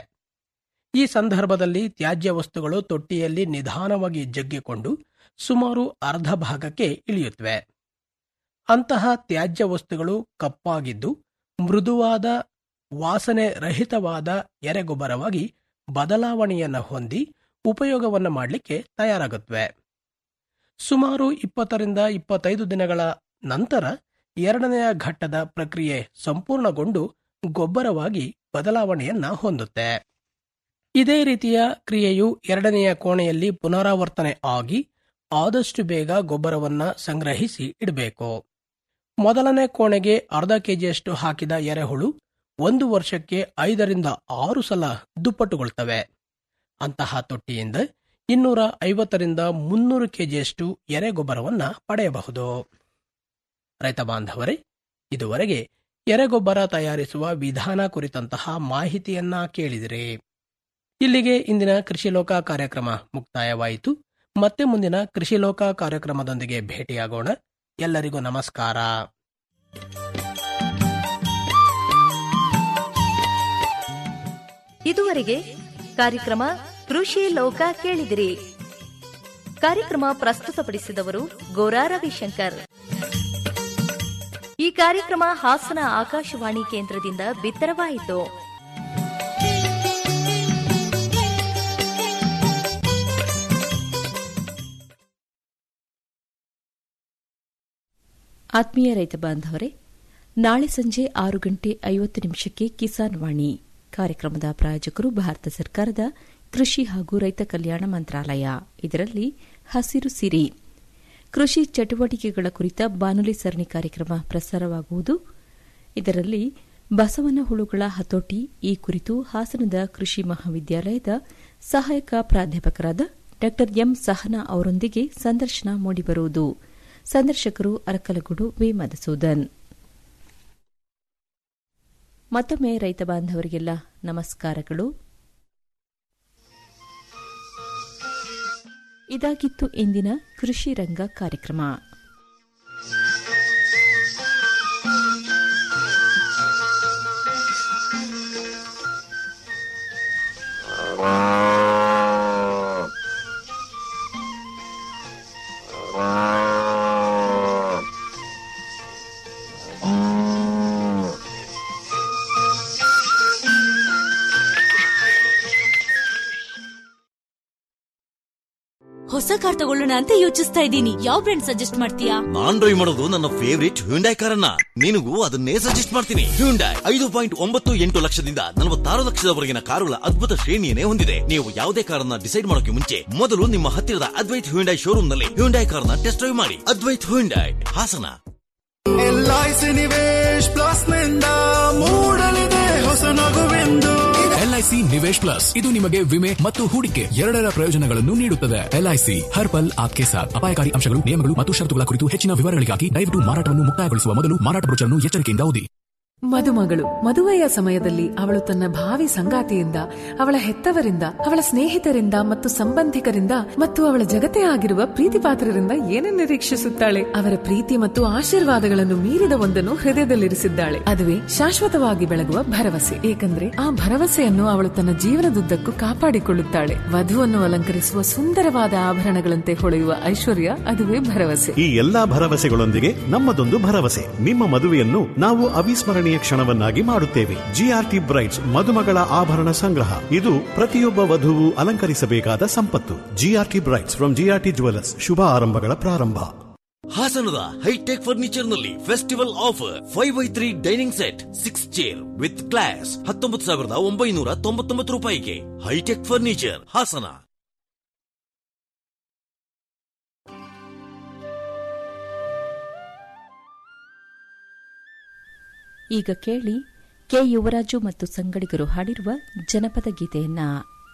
ಈ ಸಂದರ್ಭದಲ್ಲಿ ತ್ಯಾಜ್ಯ ವಸ್ತುಗಳು ತೊಟ್ಟಿಯಲ್ಲಿ ನಿಧಾನವಾಗಿ ಜಗ್ಗಿಕೊಂಡು ಸುಮಾರು ಅರ್ಧ ಭಾಗಕ್ಕೆ ಇಳಿಯುತ್ತವೆ ಅಂತಹ ತ್ಯಾಜ್ಯ ವಸ್ತುಗಳು ಕಪ್ಪಾಗಿದ್ದು ಮೃದುವಾದ ವಾಸನೆ ರಹಿತವಾದ ಎರೆಗೊಬ್ಬರವಾಗಿ ಬದಲಾವಣೆಯನ್ನ ಹೊಂದಿ ಉಪಯೋಗವನ್ನ ಮಾಡಲಿಕ್ಕೆ ತಯಾರಾಗುತ್ತವೆ ಸುಮಾರು ಇಪ್ಪತ್ತರಿಂದ ಇಪ್ಪತ್ತೈದು ದಿನಗಳ ನಂತರ ಎರಡನೆಯ ಘಟ್ಟದ ಪ್ರಕ್ರಿಯೆ ಸಂಪೂರ್ಣಗೊಂಡು ಗೊಬ್ಬರವಾಗಿ ಬದಲಾವಣೆಯನ್ನ ಹೊಂದುತ್ತೆ ಇದೇ ರೀತಿಯ ಕ್ರಿಯೆಯು ಎರಡನೆಯ ಕೋಣೆಯಲ್ಲಿ ಪುನರಾವರ್ತನೆ ಆಗಿ ಆದಷ್ಟು ಬೇಗ ಗೊಬ್ಬರವನ್ನ ಸಂಗ್ರಹಿಸಿ ಇಡಬೇಕು ಮೊದಲನೇ ಕೋಣೆಗೆ ಅರ್ಧ ಕೆಜಿಯಷ್ಟು ಹಾಕಿದ ಎರೆಹುಳು ಒಂದು ವರ್ಷಕ್ಕೆ ಐದರಿಂದ ಆರು ಸಲ ದುಪ್ಪಟ್ಟುಗೊಳ್ತವೆ ಅಂತಹ ತೊಟ್ಟಿಯಿಂದ ಇನ್ನೂರ ಐವತ್ತರಿಂದ ಮುನ್ನೂರು ಕೆಜಿಯಷ್ಟು ಎರೆಗೊಬ್ಬರವನ್ನ ಪಡೆಯಬಹುದು ರೈತ ಬಾಂಧವರೇ ಇದುವರೆಗೆ ಎರೆಗೊಬ್ಬರ ತಯಾರಿಸುವ ವಿಧಾನ ಕುರಿತಂತಹ ಮಾಹಿತಿಯನ್ನ ಕೇಳಿದಿರಿ ಇಲ್ಲಿಗೆ ಇಂದಿನ ಕೃಷಿ ಲೋಕ ಕಾರ್ಯಕ್ರಮ ಮುಕ್ತಾಯವಾಯಿತು ಮತ್ತೆ ಮುಂದಿನ ಕೃಷಿ ಲೋಕ ಕಾರ್ಯಕ್ರಮದೊಂದಿಗೆ ಭೇಟಿಯಾಗೋಣ ಎಲ್ಲರಿಗೂ ನಮಸ್ಕಾರ ಇದುವರೆಗೆ ಕಾರ್ಯಕ್ರಮ ಕೃಷಿ ಲೋಕ ಕೇಳಿದಿರಿ ಕಾರ್ಯಕ್ರಮ ಪ್ರಸ್ತುತಪಡಿಸಿದವರು ಗೋರಾ ರವಿಶಂಕರ್ ಈ ಕಾರ್ಯಕ್ರಮ ಹಾಸನ ಆಕಾಶವಾಣಿ ಕೇಂದ್ರದಿಂದ ಬಿತ್ತರವಾಯಿತು ಆತ್ಮೀಯ ರೈತ ಬಾಂಧವರೇ ನಾಳೆ ಸಂಜೆ ಆರು ಗಂಟೆ ಐವತ್ತು ನಿಮಿಷಕ್ಕೆ ಕಿಸಾನ್ ವಾಣಿ ಕಾರ್ಯಕ್ರಮದ ಪ್ರಾಯೋಜಕರು ಭಾರತ ಸರ್ಕಾರದ ಕೃಷಿ ಹಾಗೂ ರೈತ ಕಲ್ಯಾಣ ಮಂತ್ರಾಲಯ ಇದರಲ್ಲಿ ಹಸಿರು ಸಿರಿ ಕೃಷಿ ಚಟುವಟಿಕೆಗಳ ಕುರಿತ ಬಾನುಲಿ ಸರಣಿ ಕಾರ್ಯಕ್ರಮ ಪ್ರಸಾರವಾಗುವುದು ಇದರಲ್ಲಿ ಬಸವನ ಹುಳುಗಳ ಹತೋಟಿ ಈ ಕುರಿತು ಹಾಸನದ ಕೃಷಿ ಮಹಾವಿದ್ಯಾಲಯದ ಸಹಾಯಕ ಪ್ರಾಧ್ಯಾಪಕರಾದ ಡಾ ಎಂ ಸಹನಾ ಅವರೊಂದಿಗೆ ಸಂದರ್ಶನ ಮೂಡಿಬರುವುದು ಸಂದರ್ಶಕರು ಅರಕಲಗೂಡು ವಿ ಮಧುಸೂದನ್ ಮತ್ತೊಮ್ಮೆ ರೈತ ಬಾಂಧವರಿಗೆಲ್ಲ ನಮಸ್ಕಾರಗಳು ಇದಾಗಿತ್ತು ಇಂದಿನ ಕೃಷಿ ರಂಗ ಕಾರ್ಯಕ್ರಮ ಹೊಸ ಕಾರ್ ತಗೊಳ್ಳೋಣ ಅಂತ ಯೋಚಿಸ್ತಾ ಇದ್ದೀನಿ ಯಾವ ಬ್ರ್ಯಾಂಡ್ ಸಜೆಸ್ಟ್ ಮಾಡ್ತೀಯಾ ನಾನ್ ಡ್ರೈವ್ ಮಾಡೋದು ನನ್ನ ಫೇವರಿಟ್ ಹ್ಯುಂಡೈ ಕಾರನ್ನ ನಿನಗೂ ಅದನ್ನೇ ಸಜೆಸ್ಟ್ ಮಾಡ್ತೀನಿ ಹ್ಯುಂಡೈ ಐದು ಪಾಯಿಂಟ್ ಒಂಬತ್ತು ಎಂಟು ಲಕ್ಷದಿಂದ ನಲವತ್ತಾರು ಲಕ್ಷದವರೆಗಿನ ಕಾರುಗಳ ಅದ್ಭುತ ಶ್ರೇಣಿಯನ್ನೇ ಹೊಂದಿದೆ ನೀವು ಯಾವುದೇ ಕಾರನ್ನ ಡಿಸೈಡ್ ಮಾಡೋಕೆ ಮುಂಚೆ ಮೊದಲು ನಿಮ್ಮ ಹತ್ತಿರದ ಅದ್ವೈತ್ ಹ್ಯುಂಡೈ ಶೋರೂಮ್ ನಲ್ಲಿ ಹ್ಯುಂಡೈ ಕಾರ್ನ ಟೆಸ್ಟ್ ಡ್ರೈವ್ ಮಾಡಿ Advait Hyundai Hassan LIC Nivesh plus ನಿಂದ ಮೂಡಲಿದೆ ಹೊಸ ನಗುವೆಂದು ಎಲ್ಐಸಿ ನಿವೇಶ್ ಪ್ಲಸ್ ಇದು ನಿಮಗೆ ವಿಮೆ ಮತ್ತು ಹೂಡಿಕೆ ಎರಡರ ಪ್ರಯೋಜನಗಳನ್ನು ನೀಡುತ್ತದೆ ಎಲ್ಐಸಿ ಹರ್ ಪಲ್ ಆಪ್ಕೆ ಸಾಥ್ ಅಪಾಯಕಾರಿ ಅಂಶಗಳು ನಿಯಮಗಳು ಮತ್ತು ಷರತ್ತುಗಳ ಕುರಿತು ಹೆಚ್ಚಿನ ವಿವರಗಳಿಗಾಗಿ ದಯವಿಟ್ಟು ಮಾರಾಟವನ್ನು ಮುಕ್ತಾಯಗೊಳಿಸುವ ಮೊದಲು ಮಾರಾಟ ಬ್ರೋಚರ್ನ್ನು ಎಚ್ಚರಿಕೆಯಿಂದ ಓದಿ ಮದುಮಗಳು ಮದುವೆಯ ಸಮಯದಲ್ಲಿ ಅವಳು ತನ್ನ ಭಾವಿ ಸಂಗಾತಿಯಿಂದ ಅವಳ ಹೆತ್ತವರಿಂದ ಅವಳ ಸ್ನೇಹಿತರಿಂದ ಮತ್ತು ಸಂಬಂಧಿಕರಿಂದ ಮತ್ತು ಅವಳ ಜಗತ್ತೇ ಆಗಿರುವ ಪ್ರೀತಿ ಪಾತ್ರರಿಂದ ಏನನ್ನು ನಿರೀಕ್ಷಿಸುತ್ತಾಳೆ ಅವರ ಪ್ರೀತಿ ಮತ್ತು ಆಶೀರ್ವಾದಗಳನ್ನು ಮೀರಿದ ಒಂದನ್ನು ಹೃದಯದಲ್ಲಿರಿಸಿದ್ದಾಳೆ ಅದುವೇ ಶಾಶ್ವತವಾಗಿ ಬೆಳಗುವ ಭರವಸೆ ಏಕೆಂದ್ರೆ ಆ ಭರವಸೆಯನ್ನು ಅವಳು ತನ್ನ ಜೀವನದುದ್ದಕ್ಕೂ ಕಾಪಾಡಿಕೊಳ್ಳುತ್ತಾಳೆ ವಧುವನ್ನು ಅಲಂಕರಿಸುವ ಸುಂದರವಾದ ಆಭರಣಗಳಂತೆ ಹೊಳೆಯುವ ಐಶ್ವರ್ಯ ಅದುವೇ ಭರವಸೆ ಈ ಎಲ್ಲಾ ಭರವಸೆಗಳೊಂದಿಗೆ ನಮ್ಮದೊಂದು ಭರವಸೆ ನಿಮ್ಮ ಮದುವೆಯನ್ನು ನಾವು ಅವಿಸ್ಮರಣೀಯ ಕ್ಷಣವನ್ನಾಗಿ ಮಾಡುತ್ತೇವೆ ಜಿಆರ್ಟಿ ಬ್ರೈಟ್ಸ್ ಮದುಮಗಳ ಆಭರಣ ಸಂಗ್ರಹ ಇದು ಪ್ರತಿಯೊಬ್ಬ ವಧುವು ಅಲಂಕರಿಸಬೇಕಾದ ಸಂಪತ್ತು GRT brights from GRT jewellers ಶುಭ ಆರಂಭಗಳ ಪ್ರಾರಂಭ ಹಾಸನದ ಹೈಟೆಕ್ ಫರ್ನಿಚರ್ ನಲ್ಲಿ festival offer five by three dining set six chair with glass ಹತ್ತೊಂಬತ್ತು ಸಾವಿರದ ಒಂಬೈನೂರ ತೊಂಬತ್ತೊಂಬತ್ತು ರೂಪಾಯಿಗೆ ಹೈಟೆಕ್ ಫರ್ನಿಚರ್ ಹಾಸನ ಈಗ ಕೇಳಿ ಕೆ ಯುವರಾಜು ಮತ್ತು ಸಂಗಡಿಗರು ಹಾಡಿರುವ ಜನಪದ ಗೀತೆಯನ್ನ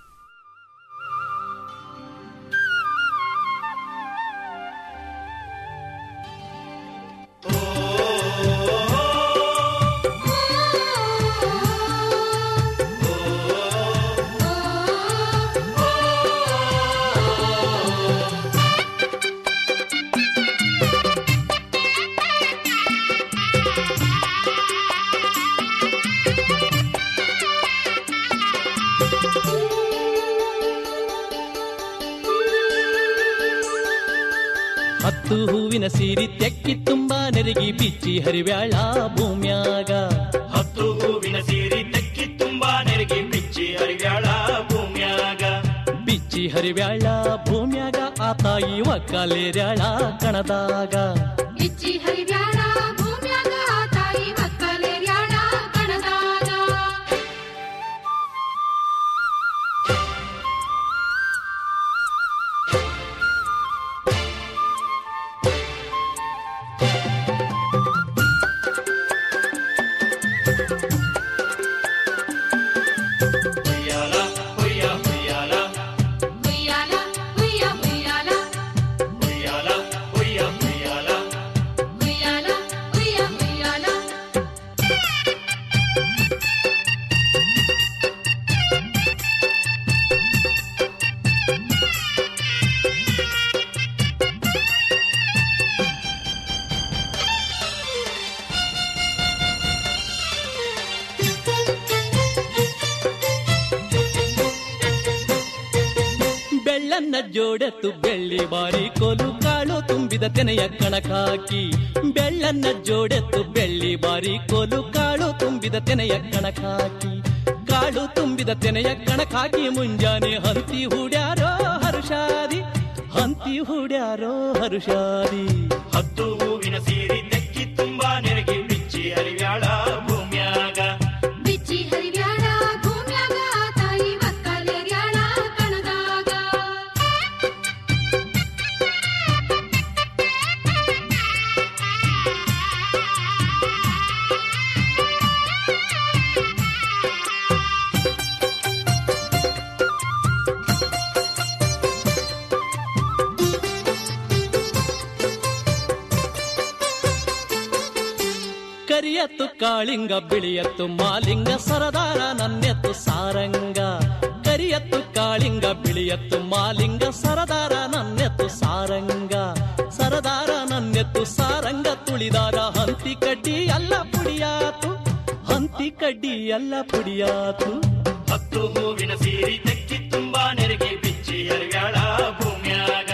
ಹತ್ತು ಹೂವಿನ ಸೀರಿ ತೆಕ್ಕಿ ತುಂಬಾ ನೆರಗಿ ಬಿಚ್ಚಿ ಹರಿವ್ಯಾಳ ಭೂಮ್ಯಾಗ ಹತ್ತು ಹೂವಿನ ಸೀರಿ ತೆಕ್ಕಿ ತುಂಬಾ ನೆರಗಿ ಬಿಚ್ಚಿ ಹರಿವ್ಯಾಳ ಭೂಮ್ಯಾಗ ಬಿಚ್ಚಿ ಹರಿವ್ಯಾಳ ಭೂಮ್ಯಾಗ ಆ ತಾಯಿ ಒಕ್ಕಲೇರ್ಯಾಳ ಕಣದಾಗ ಬಿಚ್ಚಿ ಹರಿವ್ಯಾಳ ಭೂಮ್ಯಾಗ ತಾಯಿ ಮಕ್ಕಳೆರ್ಯಾಳ ಕಣದಾಗ ಹುಯ್ಯಾಲ ಹುಯ್ಯ ಹುಯ್ಯಾಲ ಹುಯ್ಯಾಲ ಹುಯ್ಯ ಹುಯ್ಯಾಲ ಹುಯ್ಯಾಲ ಹುಯ್ಯ ಹುಯ್ಯಾಲ ಹುಯ್ಯಾಲ ಹುಯ್ಯ ಹುಯ್ಯಾಲ ಬೆಳ್ಳನ್ನ ಜೋಡೆತ್ತು ಬೆಳ್ಳಿ ಬಾರಿ ಕೋಲು ಕಾಳು ತುಂಬಿದ ತೆನೆಯ ಕಣಕಾಕಿ ಬೆಳ್ಳನ್ನ ಜೋಡೆತ್ತು ಬೆಳ್ಳಿ ಬಾರಿ ಕೋಲು ಕಾಳು ತುಂಬಿದ ತೆನೆಯ ಕಣಕಾಕಿ ಕಾಳು ತುಂಬಿದ ತೆನೆಯ ಕಣಕಾಕಿ ಮುಂಜಾನೆ ಹಂತಿ ಹೂಡ್ಯಾರೋ ಹರುಷಾದಿ ಹಂತಿ ಹೂಡ್ಯಾರೋ ಹರುಷಾದಿ ಹತ್ತು ಹೂವಿನ ಸೀರಿ ತೆಕ್ಕಿ ತುಂಬಾ ನೆರಗಿ ಬಿಚ್ಚಿ ಹರಿವ್ಯಾಳ ಭೂಮ್ಯಾಗ ಬಿಚ್ಚಿ ಹರಿವ್ಯಾಳ ಭೂಮ್ಯಾಗ ತಾಯಿ ಮಕ್ಕಳೆರ್ಯಾಳ ಕಣದಾಗ ಕರಿಯತ್ತು ಕಾಳಿಂಗ ಬಿಳಿಯತ್ತು ಮಾಲಿಂಗ ಸರದಾರ ನನ್ನೆತ್ತು ಸಾರಂಗ ಕರಿಯತ್ತು ಕಾಳಿಂಗ ಬಿಳಿಯತ್ತು ಮಾಲಿಂಗ ಸರದಾರ ನನ್ನೆತ್ತು ಸಾರಂಗ ಸರದಾರ ನನ್ನೆತ್ತು ಸಾರಂಗ ತುಳಿದಾರ ಹಂತಿ ಕಡ್ಡಿ ಎಲ್ಲ ಪುಡಿಯಾತು ಹಂತಿ ಕಡ್ಡಿ ಎಲ್ಲ ಪುಡಿಯಾತು ಹತ್ತು ಹೂವಿನ ಸೀರಿ ತೆಕ್ಕಿ ತುಂಬಾ ನೆರಿಗೆ ಬಿಚ್ಚಿ ಅರಿವ್ಯಾಳ ಭೂಮ್ಯಾಗ